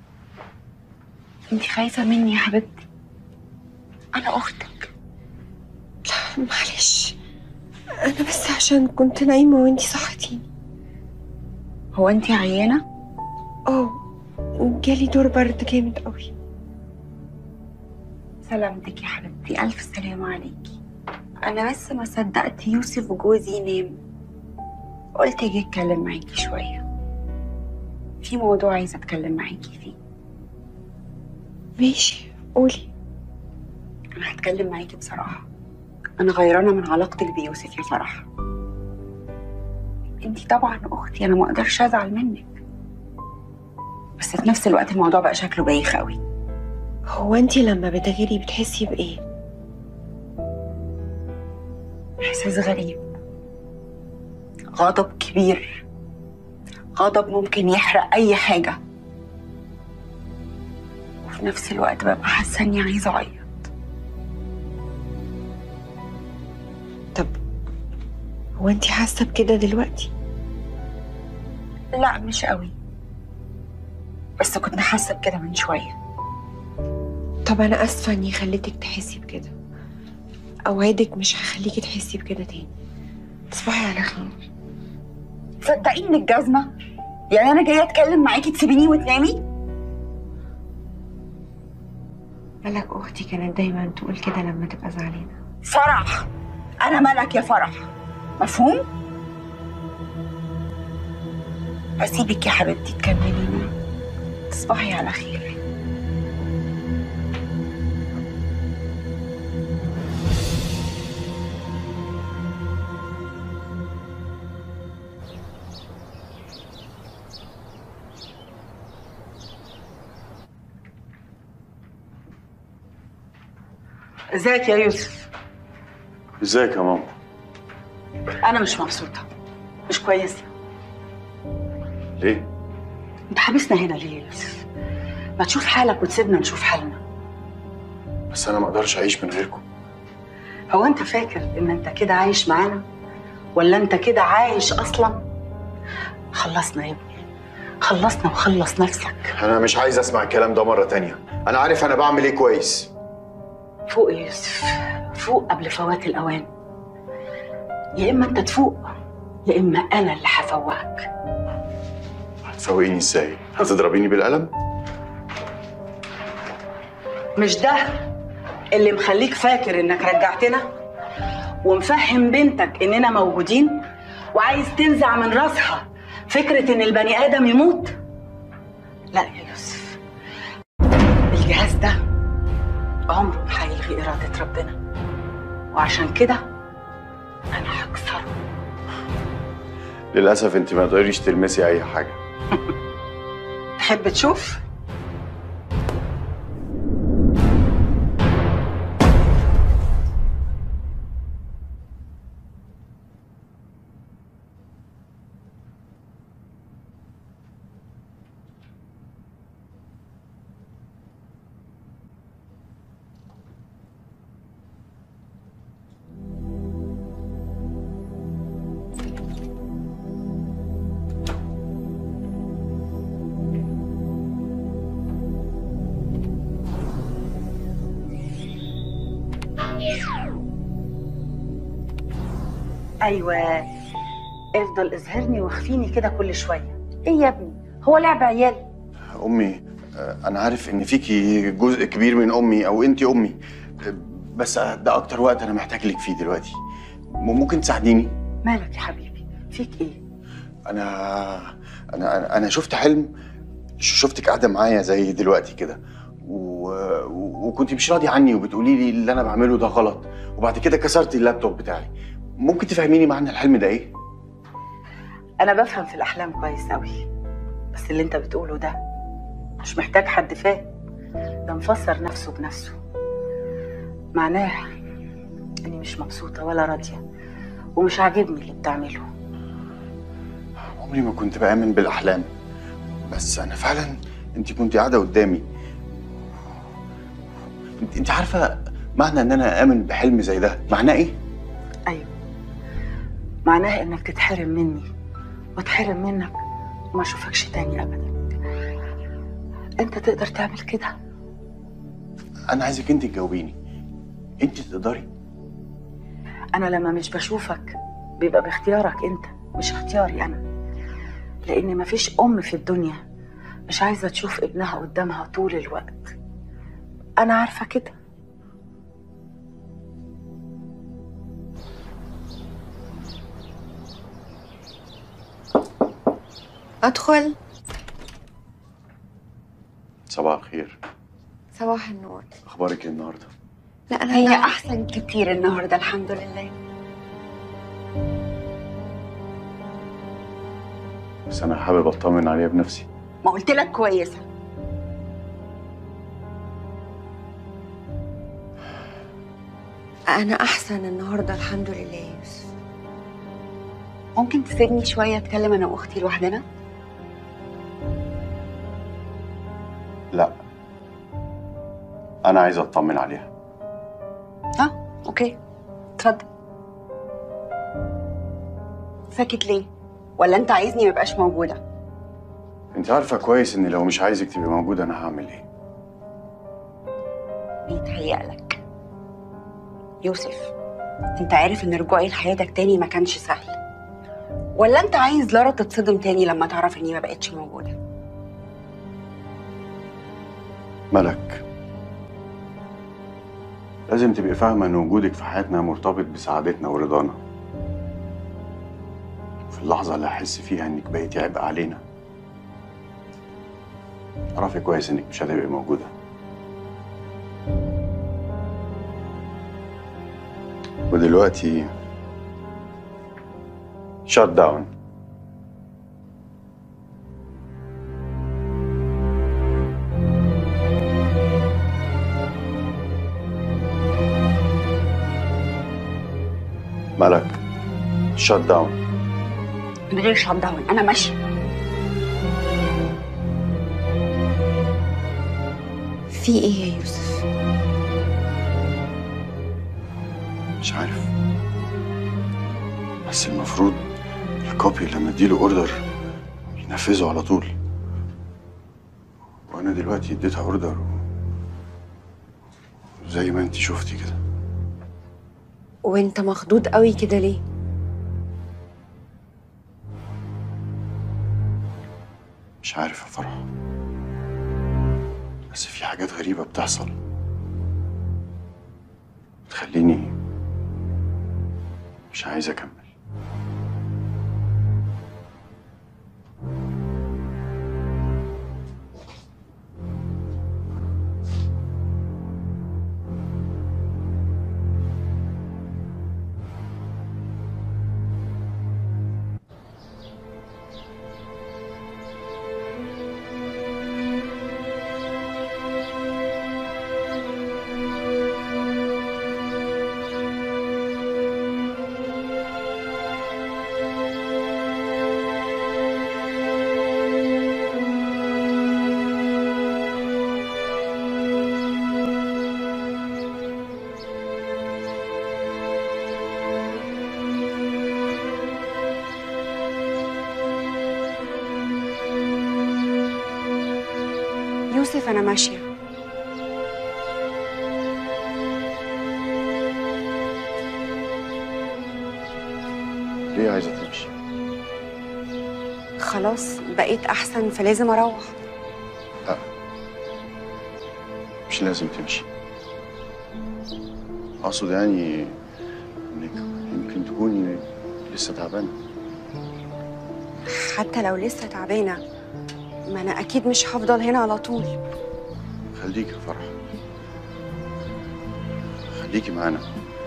Speaker 4: انت خايفة مني يا حبيبتي أنا أختك لا معلش أنا بس عشان كنت نايمة وانتي صحتيني هو انتي عيانة؟ اه جالي دور برد جامد قوي سلامتك يا حبيبتي ألف سلامة عليكي أنا بس ما صدقت يوسف وجوزي نام قلت أجي أتكلم معاكي شوية في موضوع عايزة أتكلم معاكي فيه ماشي قولي أنا هتكلم معاكي بصراحة أنا غيرانة من علاقتك بيوسف يا فرح انتي طبعا أختي أنا ما أقدرش أزعل منك بس في نفس الوقت الموضوع بقى شكله بايخ قوي هو انتي لما بتغيري بتحسي بإيه؟ إحساس غريب غضب كبير غضب ممكن يحرق أي حاجة وفي نفس الوقت ببقى حاسة إني عايزة أعيط طب هو انتي حاسة بكده دلوقتي؟ لا مش قوي بس كنت حاسة بكده من شوية طب أنا آسفة إني خليتك تحسي بكده أوعدك مش هخليكي تحسي بكده تاني تصبحي على خير صدقيني انك جازمة يعني أنا جاية أتكلم معاكي تسيبيني وتنامي ملك أختي كانت دايما تقول كده لما تبقى زعلانة
Speaker 8: فرح انا ملك يا فرح مفهوم
Speaker 4: أسيبك يا حبيبتي تكملي نوم تصبحي على خير
Speaker 3: ازيك يا يوسف
Speaker 1: ازيك يا ماما
Speaker 3: انا مش مبسوطه مش كويسه
Speaker 1: ليه
Speaker 3: انت حابسنا هنا ليه يا يوسف ما تشوف حالك وتسيبنا نشوف حالنا
Speaker 1: بس انا ما اقدرش اعيش من غيركم
Speaker 3: هو انت فاكر ان انت كده عايش معانا ولا انت كده عايش اصلا خلصنا يا ابني خلصنا وخلص نفسك
Speaker 1: انا مش عايز اسمع الكلام ده مره تانية انا عارف انا بعمل ايه كويس
Speaker 3: فوق يا يوسف فوق قبل فوات الاوان يا اما انت تفوق يا اما انا اللي هفوقك
Speaker 1: هتفوقيني ازاي هتضربيني بالقلم
Speaker 3: مش ده اللي مخليك فاكر انك رجعتنا ومفهم بنتك اننا موجودين وعايز تنزع من راسها فكرة ان البني ادم يموت لا يا يوسف الجهاز ده عمره ما هيلغي إرادة ربنا وعشان كده أنا هكسره
Speaker 1: للاسف انت ما تقدريش تلمسي اي حاجه
Speaker 3: تحب تشوف؟ أيوة افضل اظهرني واخفيني كده كل شوية إيه يا ابني؟ هو لعب عيال
Speaker 1: امي آه، انا عارف ان فيكي جزء كبير من امي او انت امي آه، بس ده اكتر وقت انا محتاج لك فيه دلوقتي م- ممكن تساعديني
Speaker 3: مالك يا حبيبي؟ فيك إيه؟
Speaker 1: انا انا انا شفت حلم ش- شفتك قاعده معايا زي دلوقتي كده و... و- وكنت مش راضي عني وبتقولي لي اللي انا بعمله ده غلط وبعد كده كسرتي اللابتوب بتاعي ممكن تفهميني معنى الحلم ده ايه
Speaker 3: أنا بفهم في الأحلام كويس أوي بس اللي أنت بتقوله ده مش محتاج حد فاهم ده مفسر نفسه بنفسه معناه إني مش مبسوطة ولا راضية ومش عاجبني اللي بتعمله
Speaker 1: عمري ما كنت بآمن بالأحلام بس أنا فعلا أنت كنت قاعدة قدامي أنت, انت عارفة معنى إن أنا آمن بحلم زي ده معناه إيه؟
Speaker 3: أيوة معناه إنك تتحرم مني واتحرم منك وما اشوفكش تاني ابدا انت تقدر تعمل كده
Speaker 1: انا عايزك انت تجاوبيني انت تقدري
Speaker 3: انا لما مش بشوفك بيبقى باختيارك انت مش اختياري انا لان مفيش ام في الدنيا مش عايزه تشوف ابنها قدامها طول الوقت انا عارفه كده
Speaker 4: ادخل
Speaker 1: صباح الخير
Speaker 4: صباح النور
Speaker 1: اخبارك ايه النهارده
Speaker 4: لا انا هي احسن كتير النهارده الحمد لله
Speaker 1: بس انا حابب اطمن عليها بنفسي
Speaker 4: ما قلت لك كويسه انا احسن النهارده الحمد لله يا يوسف ممكن تسيبني شويه اتكلم انا واختي لوحدنا
Speaker 1: لا انا عايز اطمن عليها
Speaker 4: اه اوكي اتفضل ساكت ليه ولا انت عايزني مبقاش موجوده
Speaker 1: انت عارفه كويس ان لو مش عايزك تبقي موجوده انا هعمل ايه
Speaker 4: بيتهيألك يوسف انت عارف ان رجوعي لحياتك تاني ما كانش سهل ولا انت عايز لارا تتصدم تاني لما تعرف اني ما بقتش موجوده
Speaker 1: ملك لازم تبقي فاهمه ان وجودك في حياتنا مرتبط بسعادتنا ورضانا في اللحظه اللي هحس فيها انك بقيتي عبء علينا اعرفي كويس انك مش هتبقي موجوده ودلوقتي شات داون ملك شات داون
Speaker 4: من غير شات داون انا ماشيه في ايه يا يوسف
Speaker 1: مش عارف بس المفروض الكوبي لما اديله اوردر ينفذه على طول وانا دلوقتي اديتها اوردر زي ما انت شفتي كده
Speaker 4: وانت مخضوض قوي كده ليه
Speaker 1: مش عارف يا فرح بس في حاجات غريبة بتحصل بتخليني مش عايز أكمل
Speaker 4: يوسف انا ماشيه
Speaker 1: ليه عايزة تمشي؟
Speaker 4: خلاص بقيت احسن فلازم اروح
Speaker 1: لا مش لازم تمشي أقصد يعني إنك يمكن تكوني لسه تعبانة
Speaker 4: حتى لو لسه تعبانه ما انا اكيد مش هفضل هنا على طول
Speaker 1: خليكي يا فرح خليكي معانا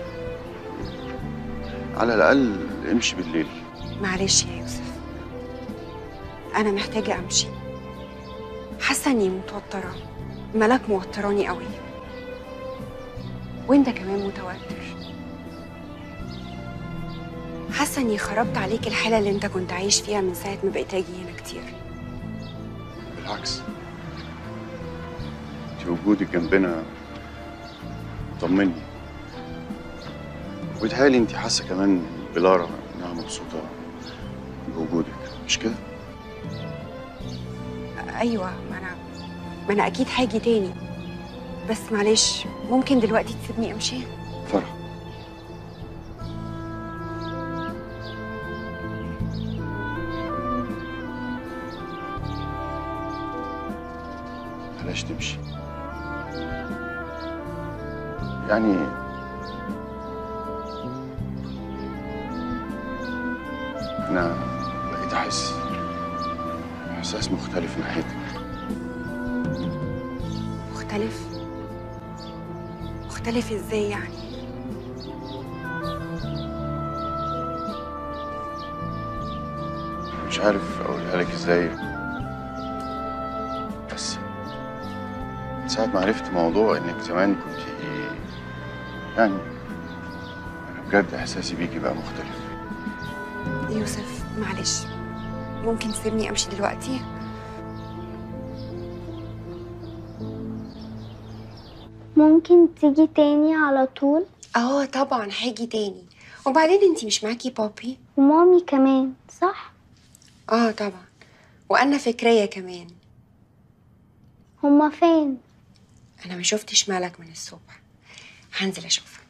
Speaker 1: على الأقل امشي بالليل
Speaker 4: معلش يا يوسف انا محتاجه امشي حاسه اني متوتره ملاك موتراني قوي وانت كمان متوتر حاسه اني خربت عليك الحاله اللي انت كنت عايش فيها من ساعه ما بقيت اجي هنا كتير
Speaker 1: بالعكس انت وجودك جنبنا طمني وبيتهيألي انت حاسه كمان بلارا انها مبسوطه بوجودك مش كده
Speaker 4: ايوه ما انا ما انا اكيد هاجي تاني بس معلش ممكن دلوقتي تسيبني امشي
Speaker 1: فرح بلاش تمشي يعني أنا بقيت أحس إحساس مختلف ناحيتك
Speaker 4: مختلف مختلف ازاي يعني
Speaker 1: مش عارف اقولها لك ازاي بس من ساعة ما عرفت موضوع انك زمان كنت يعني انا بجد احساسي بيكي بقى مختلف
Speaker 4: يوسف معلش ممكن تسيبني امشي دلوقتي
Speaker 2: ممكن تيجي تاني على طول
Speaker 4: اه طبعا هاجي تاني وبعدين انتي مش معاكي بابي
Speaker 2: ومامي كمان صح
Speaker 4: اه طبعا وانا فكريه كمان
Speaker 2: هما فين
Speaker 4: انا ما شفتش مالك من الصبح هنزل اشوفها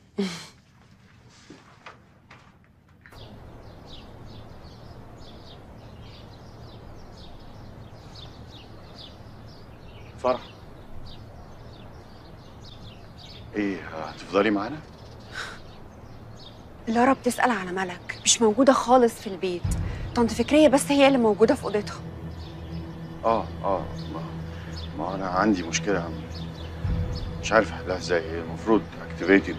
Speaker 1: فرح ايه هتفضلي معانا؟
Speaker 4: لارا بتسأل على ملك مش موجودة خالص في البيت طنط فكرية بس هي اللي موجودة في أوضتها
Speaker 1: اه اه ما, ما انا عندي مشكلة مش عارف احلها ازاي هي المفروض اكتيفيتد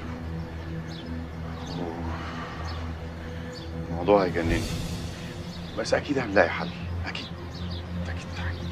Speaker 1: الموضوع هيجنني بس اكيد هنلاقي حل اكيد اكيد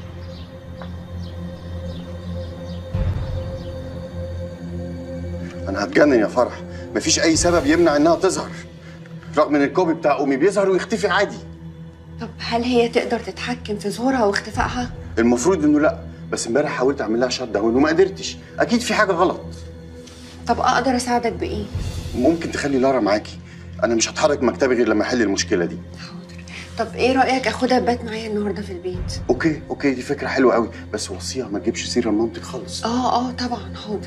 Speaker 1: انا هتجنن يا فرح مفيش اي سبب يمنع انها تظهر رغم ان الكوبي بتاع امي بيظهر ويختفي عادي
Speaker 4: طب هل هي تقدر تتحكم في ظهورها واختفائها؟
Speaker 1: المفروض انه لا بس امبارح حاولت اعمل لها شات داون وما قدرتش اكيد في حاجه غلط
Speaker 4: طب أقدر أساعدك بإيه؟
Speaker 1: ممكن تخلي لارا معاكي انا مش هتحرك مكتبي غير لما احل المشكله دي
Speaker 4: طب إيه رأيك أخدها تبات معايا النهاردة في البيت؟
Speaker 1: اوكي اوكي دي فكره حلوه قوي بس وصيها ما تجيبش سيره لمامتك خالص
Speaker 4: آه آه طبعا حاضر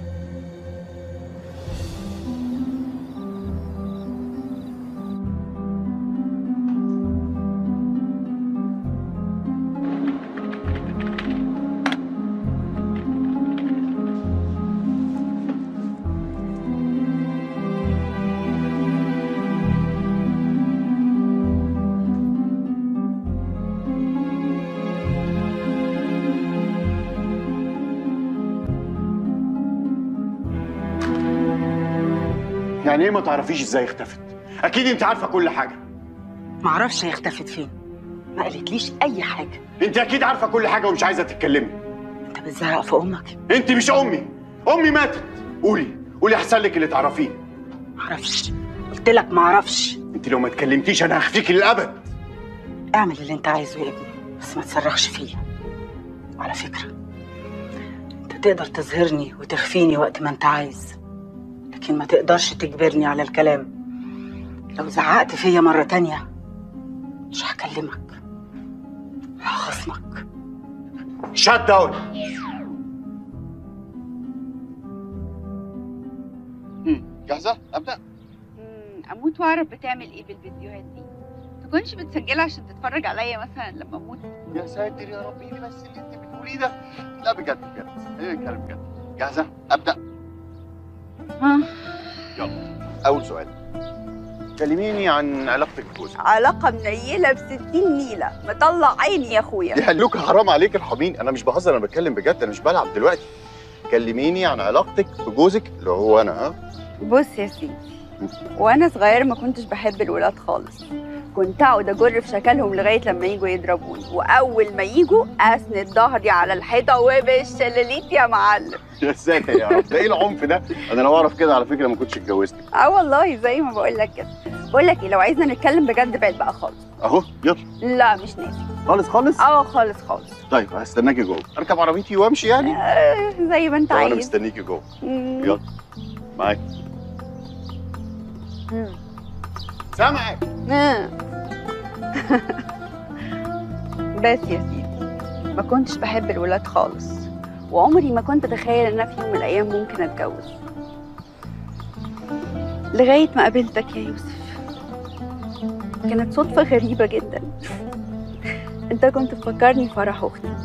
Speaker 1: يعني ايه ما تعرفيش ازاي اختفت اكيد انت عارفه كل حاجه
Speaker 3: معرفش هي اختفت فين ما قالتليش اي حاجه
Speaker 1: انت اكيد عارفه كل حاجه ومش عايزه تتكلمي
Speaker 3: انت بتزعق في امك
Speaker 1: انت مش امي امي ماتت قولي قولي احسن لك اللي تعرفيه
Speaker 3: معرفش قلت لك معرفش
Speaker 1: انت لو ما اتكلمتيش انا هخفيكي للابد
Speaker 3: اعمل اللي انت عايزه يا ابني بس ما تصرخش فيا على فكره انت تقدر تظهرني وتخفيني وقت ما انت عايز لكن ما تقدرش تجبرني على الكلام لو زعقت فيا مرة تانية مش هكلمك هخصمك
Speaker 1: شات داون جاهزه ابدا
Speaker 10: اموت واعرف بتعمل ايه بالفيديوهات دي تكونش بتسجلها عشان تتفرج عليا مثلا لما اموت
Speaker 1: يا ساتر يا رب ايه بس اللي انت بتقوليه ده لا بجد بجد ايه الكلام بجد جاهزه ابدا
Speaker 10: ها
Speaker 1: يلا اول سؤال كلميني عن علاقتك بجوزك
Speaker 10: علاقة منيلة بستين نيلة مطلع عيني يا اخويا
Speaker 1: دي حلوك حرام عليك ارحميني انا مش بهزر انا بتكلم بجد انا مش بلعب دلوقتي كلميني عن علاقتك بجوزك اللي هو انا ها
Speaker 10: بص يا سيدي وانا صغيرة ما كنتش بحب الولاد خالص كنت اقعد اجر في شكلهم لغايه لما يجوا يضربوني واول ما يجوا اسند ظهري على الحيطه وبالشلاليت يا معلم
Speaker 1: يا ساتر يا رب ده ايه العنف ده انا لو اعرف كده على فكره ما كنتش اتجوزتك
Speaker 10: اه والله زي ما بقول لك كده بقول لك ايه لو عايزنا نتكلم بجد بعد بقى خالص
Speaker 1: اهو يلا
Speaker 10: لا مش ناسي
Speaker 1: خالص خالص
Speaker 10: اه خالص خالص
Speaker 1: طيب هستناكي جوه اركب عربيتي وامشي يعني
Speaker 10: آه زي ما انت
Speaker 1: طب انا
Speaker 10: عايز
Speaker 1: مستنيكي جوه
Speaker 10: مم.
Speaker 1: يلا معاك
Speaker 10: مم.
Speaker 1: سامعك
Speaker 10: مم. بس يا سيدي ما كنتش بحب الولاد خالص وعمري ما كنت اتخيل ان انا في يوم من الايام ممكن اتجوز لغايه ما قابلتك يا يوسف كانت صدفه غريبه جدا انت كنت تفكرني فرح اختي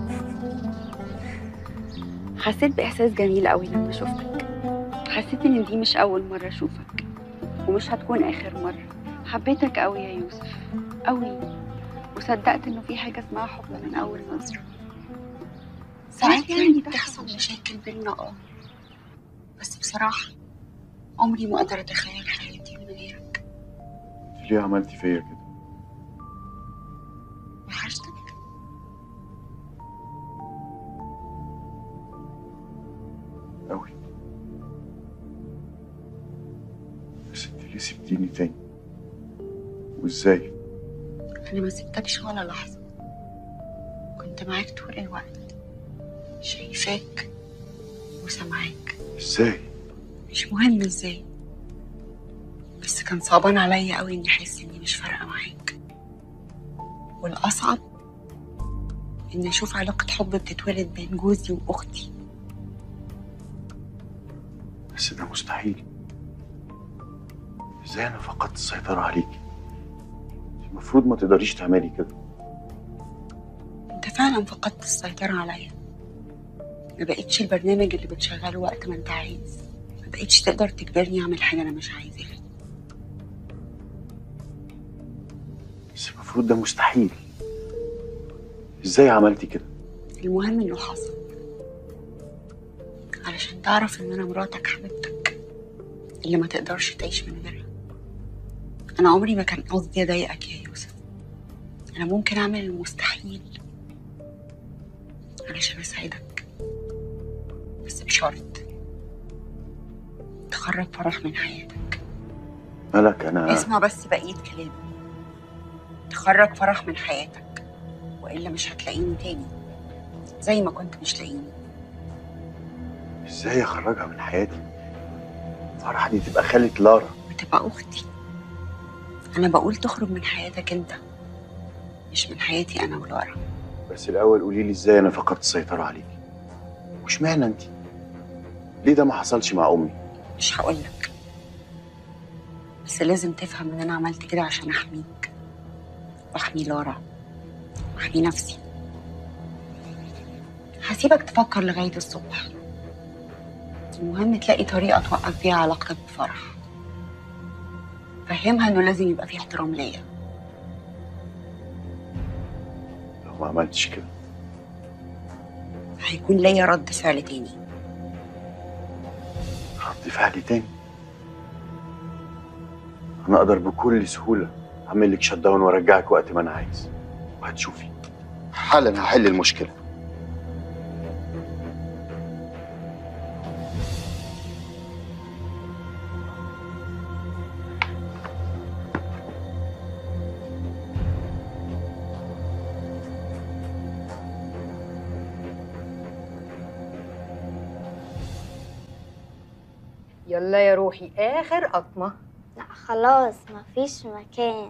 Speaker 10: حسيت باحساس جميل قوي لما شفتك حسيت ان دي مش اول مره اشوفك ومش هتكون اخر مره حبيتك قوي يا يوسف قوي وصدقت انه في حاجه اسمها حب من اول نظره ساعات يعني بتحصل مشاكل بينا اه بس بصراحه عمري ما اقدر اتخيل حياتي من غيرك
Speaker 1: ليه عملتي فيا كده
Speaker 10: وحشتك
Speaker 1: قوي بس انت ليه سبتيني تاني وازاي
Speaker 10: انا ما سبتكش ولا لحظه كنت معاك طول الوقت شايفاك وسامعاك
Speaker 1: ازاي
Speaker 10: مش مهم ازاي بس كان صعبان عليا قوي اني احس اني مش فارقه معاك والاصعب اني اشوف علاقه حب بتتولد بين جوزي واختي
Speaker 1: بس ده مستحيل ازاي انا فقدت السيطرة عليكي المفروض ما تقدريش تعملي كده
Speaker 10: انت فعلا فقدت السيطره عليا ما بقتش البرنامج اللي بتشغله وقت ما انت عايز ما بقتش تقدر تجبرني اعمل حاجه انا مش عايزاها
Speaker 1: بس المفروض ده مستحيل ازاي عملتي كده
Speaker 10: المهم انه حصل علشان تعرف ان انا مراتك حبيبتك اللي ما تقدرش تعيش من غيرها انا عمري ما كان قصدي اضايقك يا يوسف انا ممكن اعمل المستحيل علشان اساعدك بس بشرط تخرج فرح من حياتك
Speaker 1: ملك انا
Speaker 10: اسمع بس بقية كلامي تخرج فرح من حياتك والا مش هتلاقيني تاني زي ما كنت مش لاقيني
Speaker 1: ازاي اخرجها من حياتي فرح دي تبقى خالة لارا
Speaker 10: وتبقى اختي انا بقول تخرج من حياتك انت مش من حياتي انا ولارا
Speaker 1: بس الاول قولي لي ازاي انا فقدت السيطرة عليكي وش معنى انت ليه ده ما حصلش مع امي
Speaker 10: مش هقولك بس لازم تفهم ان انا عملت كده عشان احميك واحمي لارا واحمي نفسي هسيبك تفكر لغاية الصبح المهم تلاقي طريقة توقف بيها علاقتك بفرح فهمها انه لازم يبقى في احترام ليا
Speaker 1: لو ما عملتش كده
Speaker 10: هيكون ليا رد فعل تاني
Speaker 1: رد فعل تاني انا اقدر بكل سهولة اعمل لك شت داون وارجعك وقت ما انا عايز وهتشوفي حالا هحل المشكلة
Speaker 6: يلا يا روحي اخر قطمه
Speaker 2: لا خلاص مفيش مكان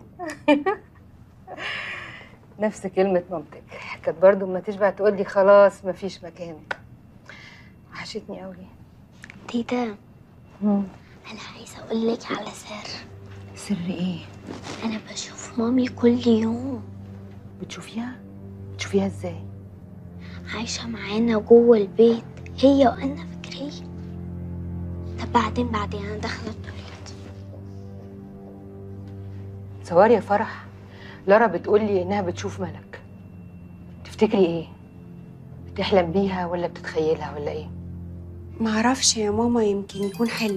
Speaker 6: نفس كلمه مامتك كانت برضو اما تشبع تقول لي خلاص مفيش مكان وحشتني قوي
Speaker 2: تيتا انا عايزه اقول لك على سر
Speaker 6: سر ايه
Speaker 2: انا بشوف مامي كل يوم
Speaker 6: بتشوفيها بتشوفيها ازاي
Speaker 2: عايشه معانا جوه البيت هي وانا فكريه طب بعدين بعدين انا داخله التواليت
Speaker 6: تصوري يا فرح لارا بتقول لي انها بتشوف ملك تفتكري ايه بتحلم بيها ولا بتتخيلها ولا ايه
Speaker 4: معرفش يا ماما يمكن يكون حلم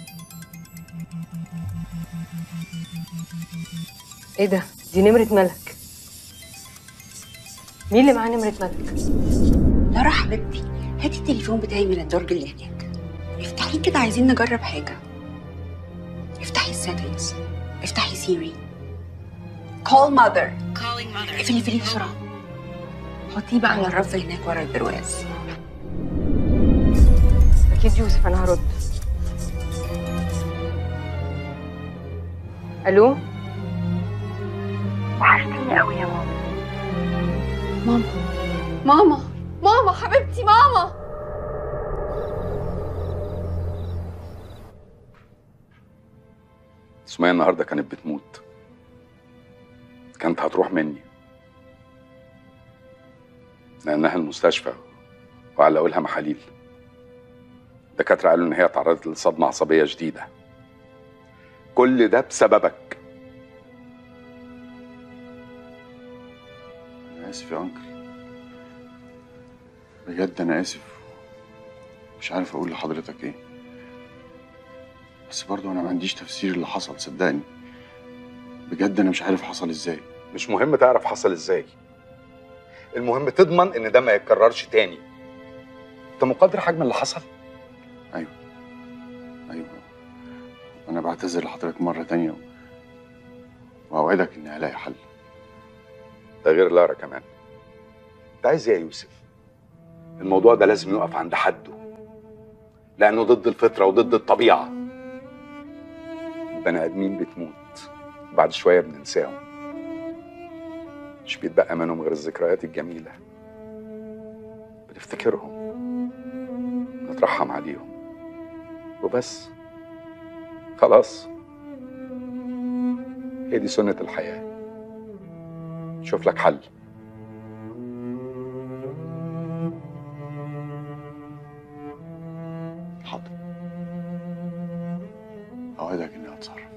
Speaker 6: ايه ده دي نمره ملك مين اللي معاه نمره ملك
Speaker 10: لارا حبيبتي هاتي التليفون بتاعي من الدرج اللي هناك افتحي كده عايزين نجرب حاجة افتحي السيتنجز افتحي سيري call mother اقفلي اقفلي بسرعة حطيه بقى على الرف هناك ورا البرواز
Speaker 6: اكيد يوسف انا هرد الو
Speaker 10: وحشتيني قوي يا ماما
Speaker 4: ماما ماما ماما حبيبتي ماما
Speaker 5: سمية النهارده كانت بتموت كانت هتروح مني لأنها المستشفى وعلقوا لها محاليل الدكاترة قالوا إن هي تعرضت لصدمة عصبية شديدة كل ده بسببك
Speaker 1: انا اسف يا انكل بجد انا اسف مش عارف اقول لحضرتك ايه بس برضه انا ما عنديش تفسير اللي حصل صدقني بجد انا مش عارف حصل ازاي
Speaker 5: مش مهم تعرف حصل ازاي المهم تضمن ان ده ما يتكررش تاني انت مقدر حجم اللي حصل
Speaker 1: ايوه ايوه انا بعتذر لحضرتك مره تانية واوعدك اني هلاقي حل
Speaker 5: ده غير لارا كمان انت عايز ايه يا يوسف الموضوع ده لازم يقف عند حده لانه ضد الفطره وضد الطبيعه البني ادمين بتموت بعد شويه بننساهم مش بيتبقى منهم غير الذكريات الجميله بنفتكرهم نترحم عليهم وبس خلاص هي دي سنه الحياه شوف لك حل
Speaker 1: حاضر اوعدك اني هتصرف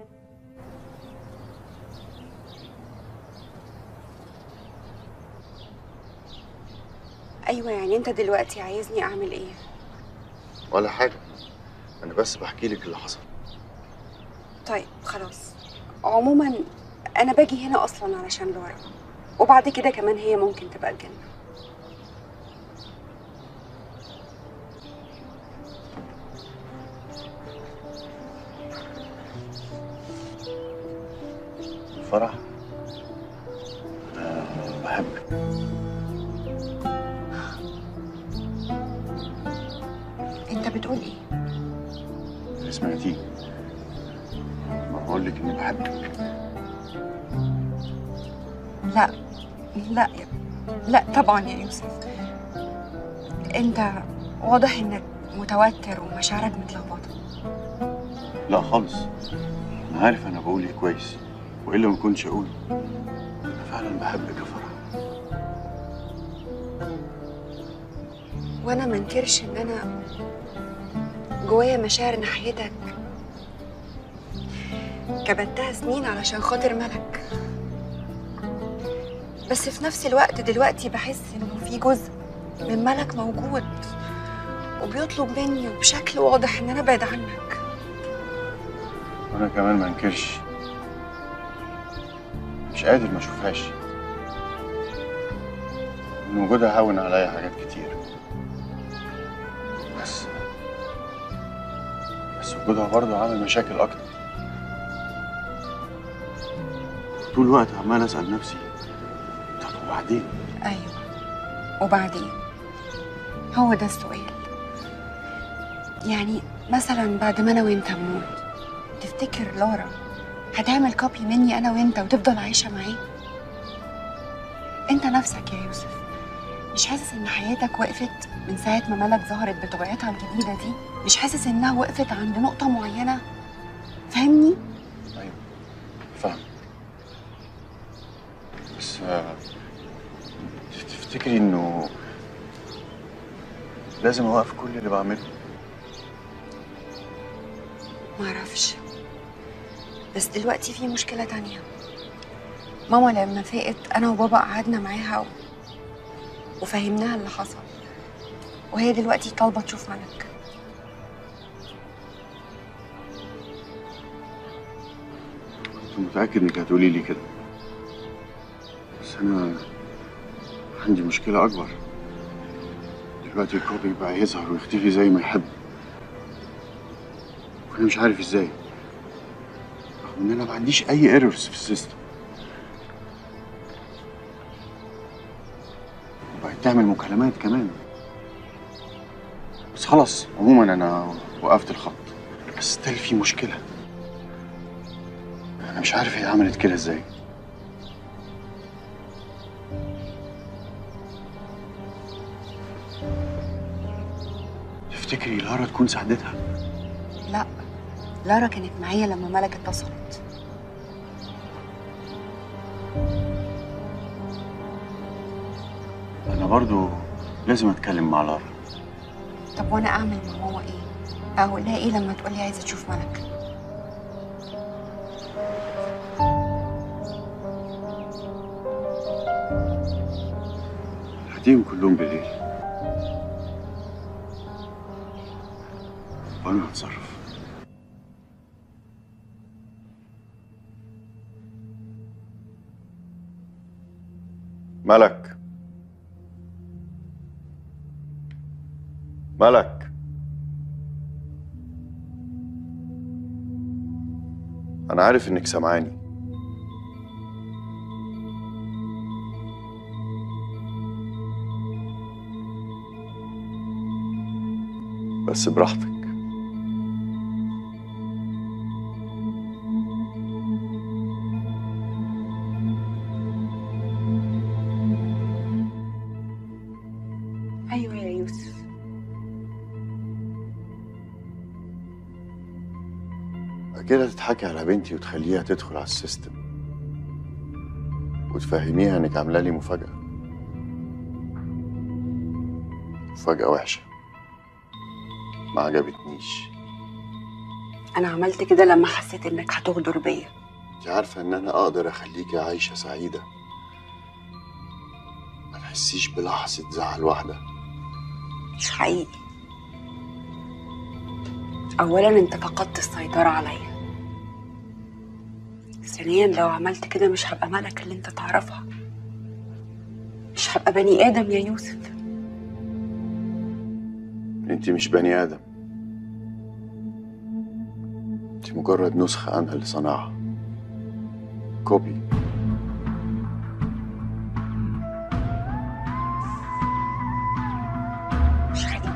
Speaker 10: ايوه يعني انت دلوقتي عايزني اعمل ايه
Speaker 1: ولا حاجه انا بس بحكي لك اللي حصل
Speaker 10: طيب خلاص عموما انا باجي هنا اصلا علشان لورا وبعد كده كمان هي ممكن تبقى الجنه
Speaker 1: فرح انا بحبك
Speaker 10: انت بتقول ايه
Speaker 1: اللي سمعتيه ما بقول لك اني بحبك
Speaker 10: لا لا يا لا طبعا يا يوسف انت واضح انك متوتر ومشاعرك متلخبطه
Speaker 1: لا خالص انا عارف انا بقول ايه كويس والا ما كنتش اقوله انا فعلا بحبك يا فرح
Speaker 10: وانا منكرش ان انا جوايا مشاعر ناحيتك كبتها سنين علشان خاطر ملك بس في نفس الوقت دلوقتي بحس انه في جزء من ملك موجود وبيطلب مني وبشكل واضح ان انا ابعد عنك
Speaker 1: وانا كمان ما انكرش مش قادر ما اشوفهاش ان وجودها هون عليا حاجات كتير بس بس وجودها برضه عامل مشاكل اكتر طول الوقت عمال اسال نفسي طب وبعدين
Speaker 10: ايوه وبعدين هو ده السؤال يعني مثلا بعد ما انا وانت نموت تفتكر لورا هتعمل كوبي مني انا وانت وتفضل عايشه معاه انت نفسك يا يوسف مش حاسس ان حياتك وقفت من ساعه ما ملك ظهرت بطبيعتها الجديده دي مش حاسس انها وقفت عند نقطه معينه فاهمني
Speaker 1: فاهم بس آه، تفتكري انه لازم اوقف كل اللي بعمله
Speaker 10: معرفش بس دلوقتي في مشكلة تانية ماما لما فاقت أنا وبابا قعدنا معاها و... وفهمناها اللي حصل وهي دلوقتي طالبة تشوف ملك
Speaker 1: كنت متأكد انك هتقولي لي كده بس انا عندي مشكلة اكبر دلوقتي الكوبي بقى يظهر ويختفي زي ما يحب وانا مش عارف ازاي رغم ان انا ما عنديش اي ايرورز في السيستم وبقت تعمل مكالمات كمان بس خلاص عموما انا وقفت الخط بس ستيل في مشكله انا مش عارف هي عملت كده ازاي تفتكري لارا تكون ساعدتها
Speaker 10: لا لارا كانت معايا لما ملك اتصلت
Speaker 1: انا برضو لازم اتكلم مع لارا
Speaker 10: طب وانا اعمل مع ماما ايه اقول لها ايه لما تقولي عايزه تشوف ملك
Speaker 1: هديهم كلهم بالليل وانا هتصرف ملك ملك انا عارف انك سامعاني بس براحتك
Speaker 10: ايوه يا يوسف
Speaker 1: كده تضحكي على بنتي وتخليها تدخل على السيستم وتفهميها انك عامله لي مفاجأة مفاجأة وحشة ما عجبتنيش
Speaker 10: انا عملت كده لما حسيت انك هتغدر بيا
Speaker 1: انت عارفة ان انا اقدر اخليكي عايشة سعيدة ما تحسيش بلحظة زعل واحدة
Speaker 10: مش حقيقي اولا انت فقدت السيطره عليا ثانيا لو عملت كده مش هبقى ملك اللي انت تعرفها مش هبقى بني ادم يا يوسف
Speaker 1: انت مش بني ادم انت مجرد نسخة انا اللي صنعها كوبي
Speaker 10: مش حقيقي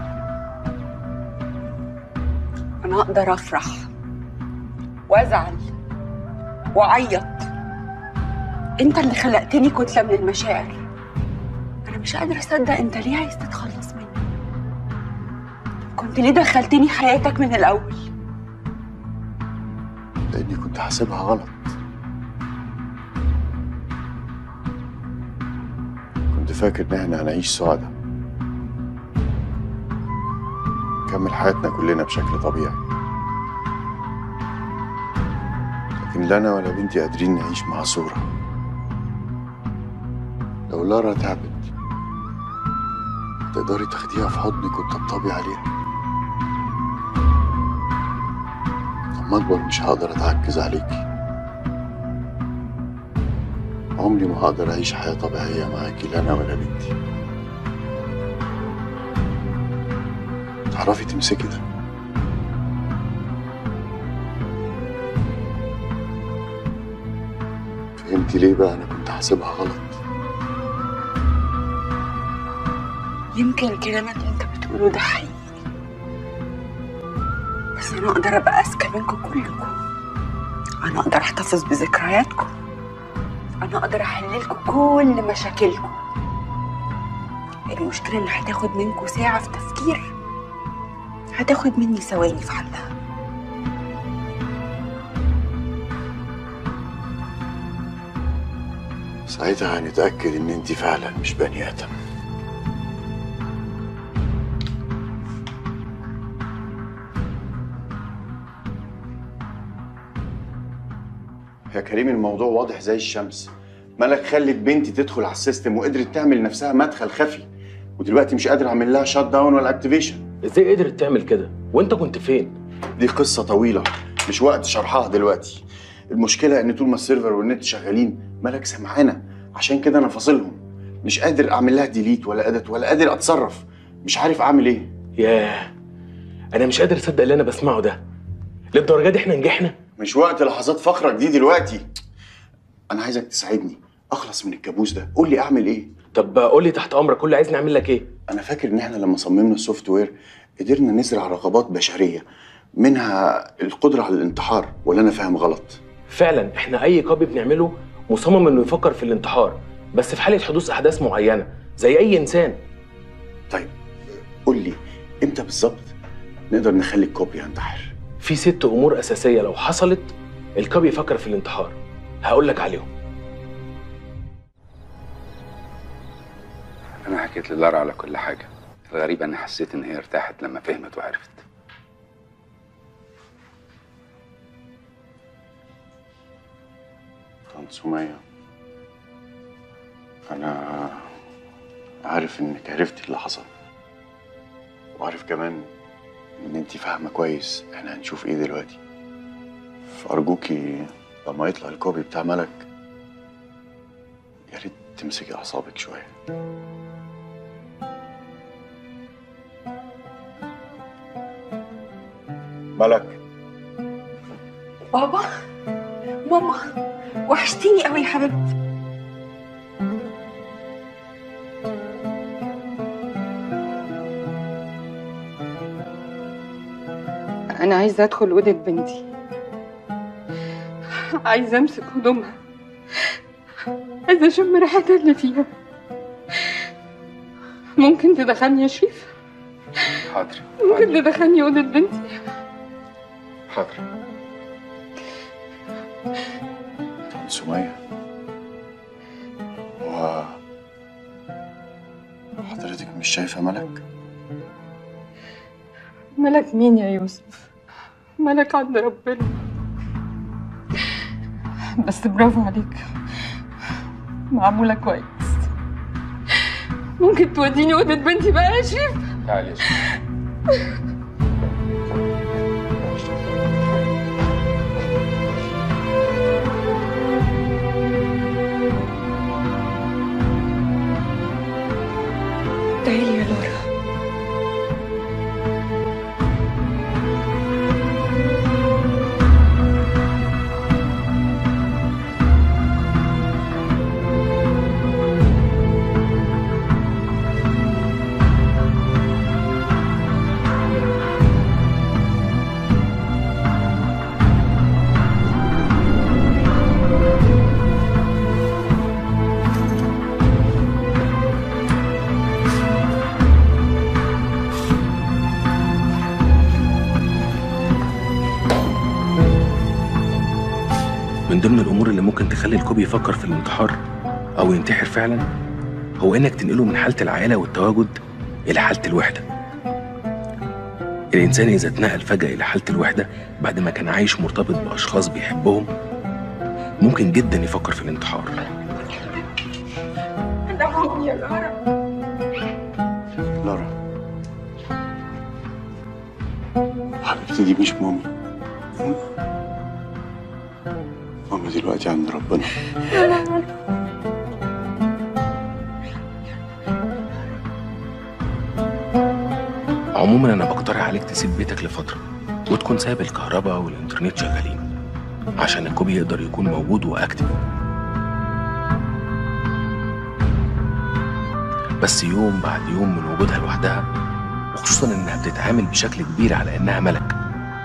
Speaker 10: انا اقدر افرح وازعل واعيط انت اللي خلقتني كتله من المشاعر انا مش قادره اصدق انت ليه عايز تتخلص مني كنت ليه دخلتني حياتك من الاول
Speaker 1: لاني كنت حاسبها غلط كنت فاكر ان احنا هنعيش سعداء نكمل حياتنا كلنا بشكل طبيعي لكن لا انا ولا بنتي قادرين نعيش مع صورة لو لارا تعبت تقدري تاخديها في حضنك وتطبطبي عليها لما اكبر مش هقدر اتعكز عليكي عمري ما هقدر اعيش حياة طبيعية معاكي لا انا ولا بنتي تعرفي تمسكي ده فهمتي ليه بقى انا كنت حاسبها غلط
Speaker 10: يمكن الكلام اللي انت بتقوله ده حقيقي بس انا اقدر ابقى اذكى منكم كلكم انا اقدر احتفظ بذكرياتكم انا اقدر احل لكم كل مشاكلكم المشكله اللي هتاخد منكم ساعه في تفكير هتاخد مني ثواني في حلها
Speaker 1: ساعتها هنتأكد ان انت فعلا مش بني ادم يا كريم الموضوع واضح زي الشمس مالك خلت بنتي تدخل على السيستم وقدرت تعمل لنفسها مدخل خفي ودلوقتي مش قادر اعمل لها شات داون ولا اكتيفيشن
Speaker 9: ازاي قدرت تعمل كده وانت كنت فين
Speaker 1: دي قصه طويله مش وقت شرحها دلوقتي المشكله ان طول ما السيرفر والنت شغالين مالك سمعانه عشان كده انا فاصلهم مش قادر اعمل لها ديليت ولا ادت ولا قادر اتصرف مش عارف اعمل ايه
Speaker 9: ياه انا مش قادر اصدق اللي انا بسمعه ده للدرجه دي احنا نجحنا
Speaker 1: مش وقت لحظات فخرك دي دلوقتي انا عايزك تساعدني اخلص من الكابوس ده قول لي اعمل ايه
Speaker 9: طب قول لي تحت امرك قول لي عايز نعمل لك ايه
Speaker 1: انا فاكر ان احنا لما صممنا السوفت وير قدرنا نزرع رغبات بشريه منها القدره على الانتحار ولا انا فاهم غلط
Speaker 9: فعلا احنا اي كوبي بنعمله مصمم انه يفكر في الانتحار بس في حاله حدوث احداث معينه زي اي انسان
Speaker 1: طيب قول لي امتى بالظبط نقدر نخلي الكوبي ينتحر
Speaker 9: في ست امور اساسيه لو حصلت الكوبي يفكر في الانتحار هقول لك عليهم
Speaker 5: انا حكيت للارا على كل حاجه الغريب اني حسيت ان هي ارتاحت لما فهمت وعرفت
Speaker 1: طنط سمية أنا عارف إنك عرفتي اللي حصل وعارف كمان إن أنت فاهمة كويس إحنا هنشوف إيه دلوقتي فأرجوكي لما يطلع الكوبي بتاع ملك يا ريت تمسكي أعصابك شوية ملك
Speaker 4: بابا ماما وحشتيني قوي يا حبيبتي أنا عايزة أدخل أوضة بنتي عايزة أمسك هدومها عايزة أشم ريحتها اللي فيها ممكن تدخلني يا شريف؟
Speaker 5: حاضر
Speaker 4: ممكن تدخلني أوضة بنتي؟
Speaker 5: حاضر
Speaker 1: طنط سمية هو حضرتك مش شايفة ملك؟
Speaker 4: ملك مين يا يوسف؟ ملك عند ربنا بس برافو عليك معمولة كويس ممكن توديني أوضة بنتي بقى يا شريف؟
Speaker 5: تعالي يا شيخ.
Speaker 4: تعالي يا لورا
Speaker 9: من ضمن الامور اللي ممكن تخلي الكوبي يفكر في الانتحار او ينتحر فعلا هو انك تنقله من حاله العائله والتواجد الى حاله الوحده الانسان اذا اتنقل فجاه الى حاله الوحده بعد ما كان عايش مرتبط باشخاص بيحبهم ممكن جدا يفكر في الانتحار
Speaker 4: يا لورا
Speaker 1: لارا حبيبتي دي مش مامي مامي دلوقتي عند ربنا
Speaker 9: عموما انا بقترح عليك تسيب بيتك لفتره وتكون سايب الكهرباء والانترنت شغالين عشان الكوبي يقدر يكون موجود واكتف بس يوم بعد يوم من وجودها لوحدها وخصوصا انها بتتعامل بشكل كبير على انها ملك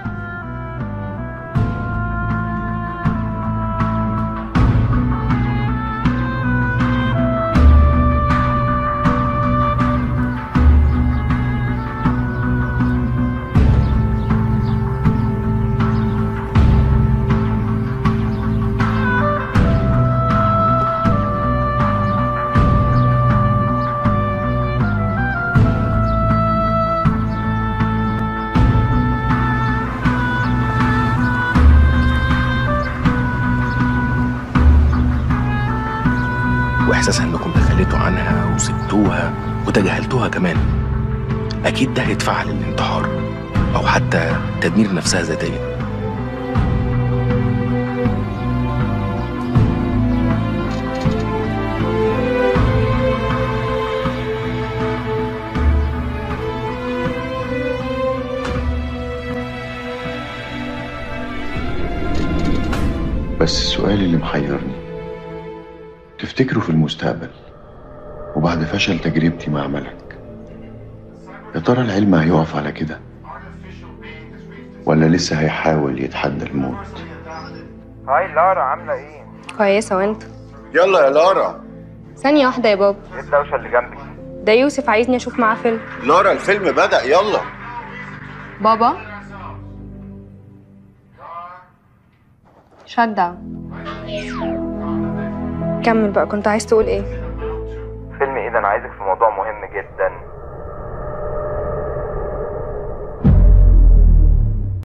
Speaker 9: واحساسها انكم تخليتوا عنها وسبتوها وتجاهلتوها كمان اكيد ده هيدفعها للانتحار او حتى تدمير نفسها ذاتيا
Speaker 1: بس السؤال اللي محيرني تفتكروا في المستقبل وبعد فشل تجربتي مع ملك يا ترى العلم هيقف على كده ولا لسه هيحاول يتحدى الموت
Speaker 11: هاي لارا عاملة ايه؟
Speaker 12: كويسة وانت
Speaker 1: يلا يا لارا
Speaker 12: ثانية واحدة يا بابا
Speaker 11: ايه الدوشة اللي جنبك؟
Speaker 12: ده يوسف عايزني اشوف معاه فيلم
Speaker 1: لارا الفيلم بدأ يلا
Speaker 12: بابا شات داون كمل بقى كنت عايز تقول ايه
Speaker 11: فيلم ايه ده انا عايزك في موضوع مهم جدا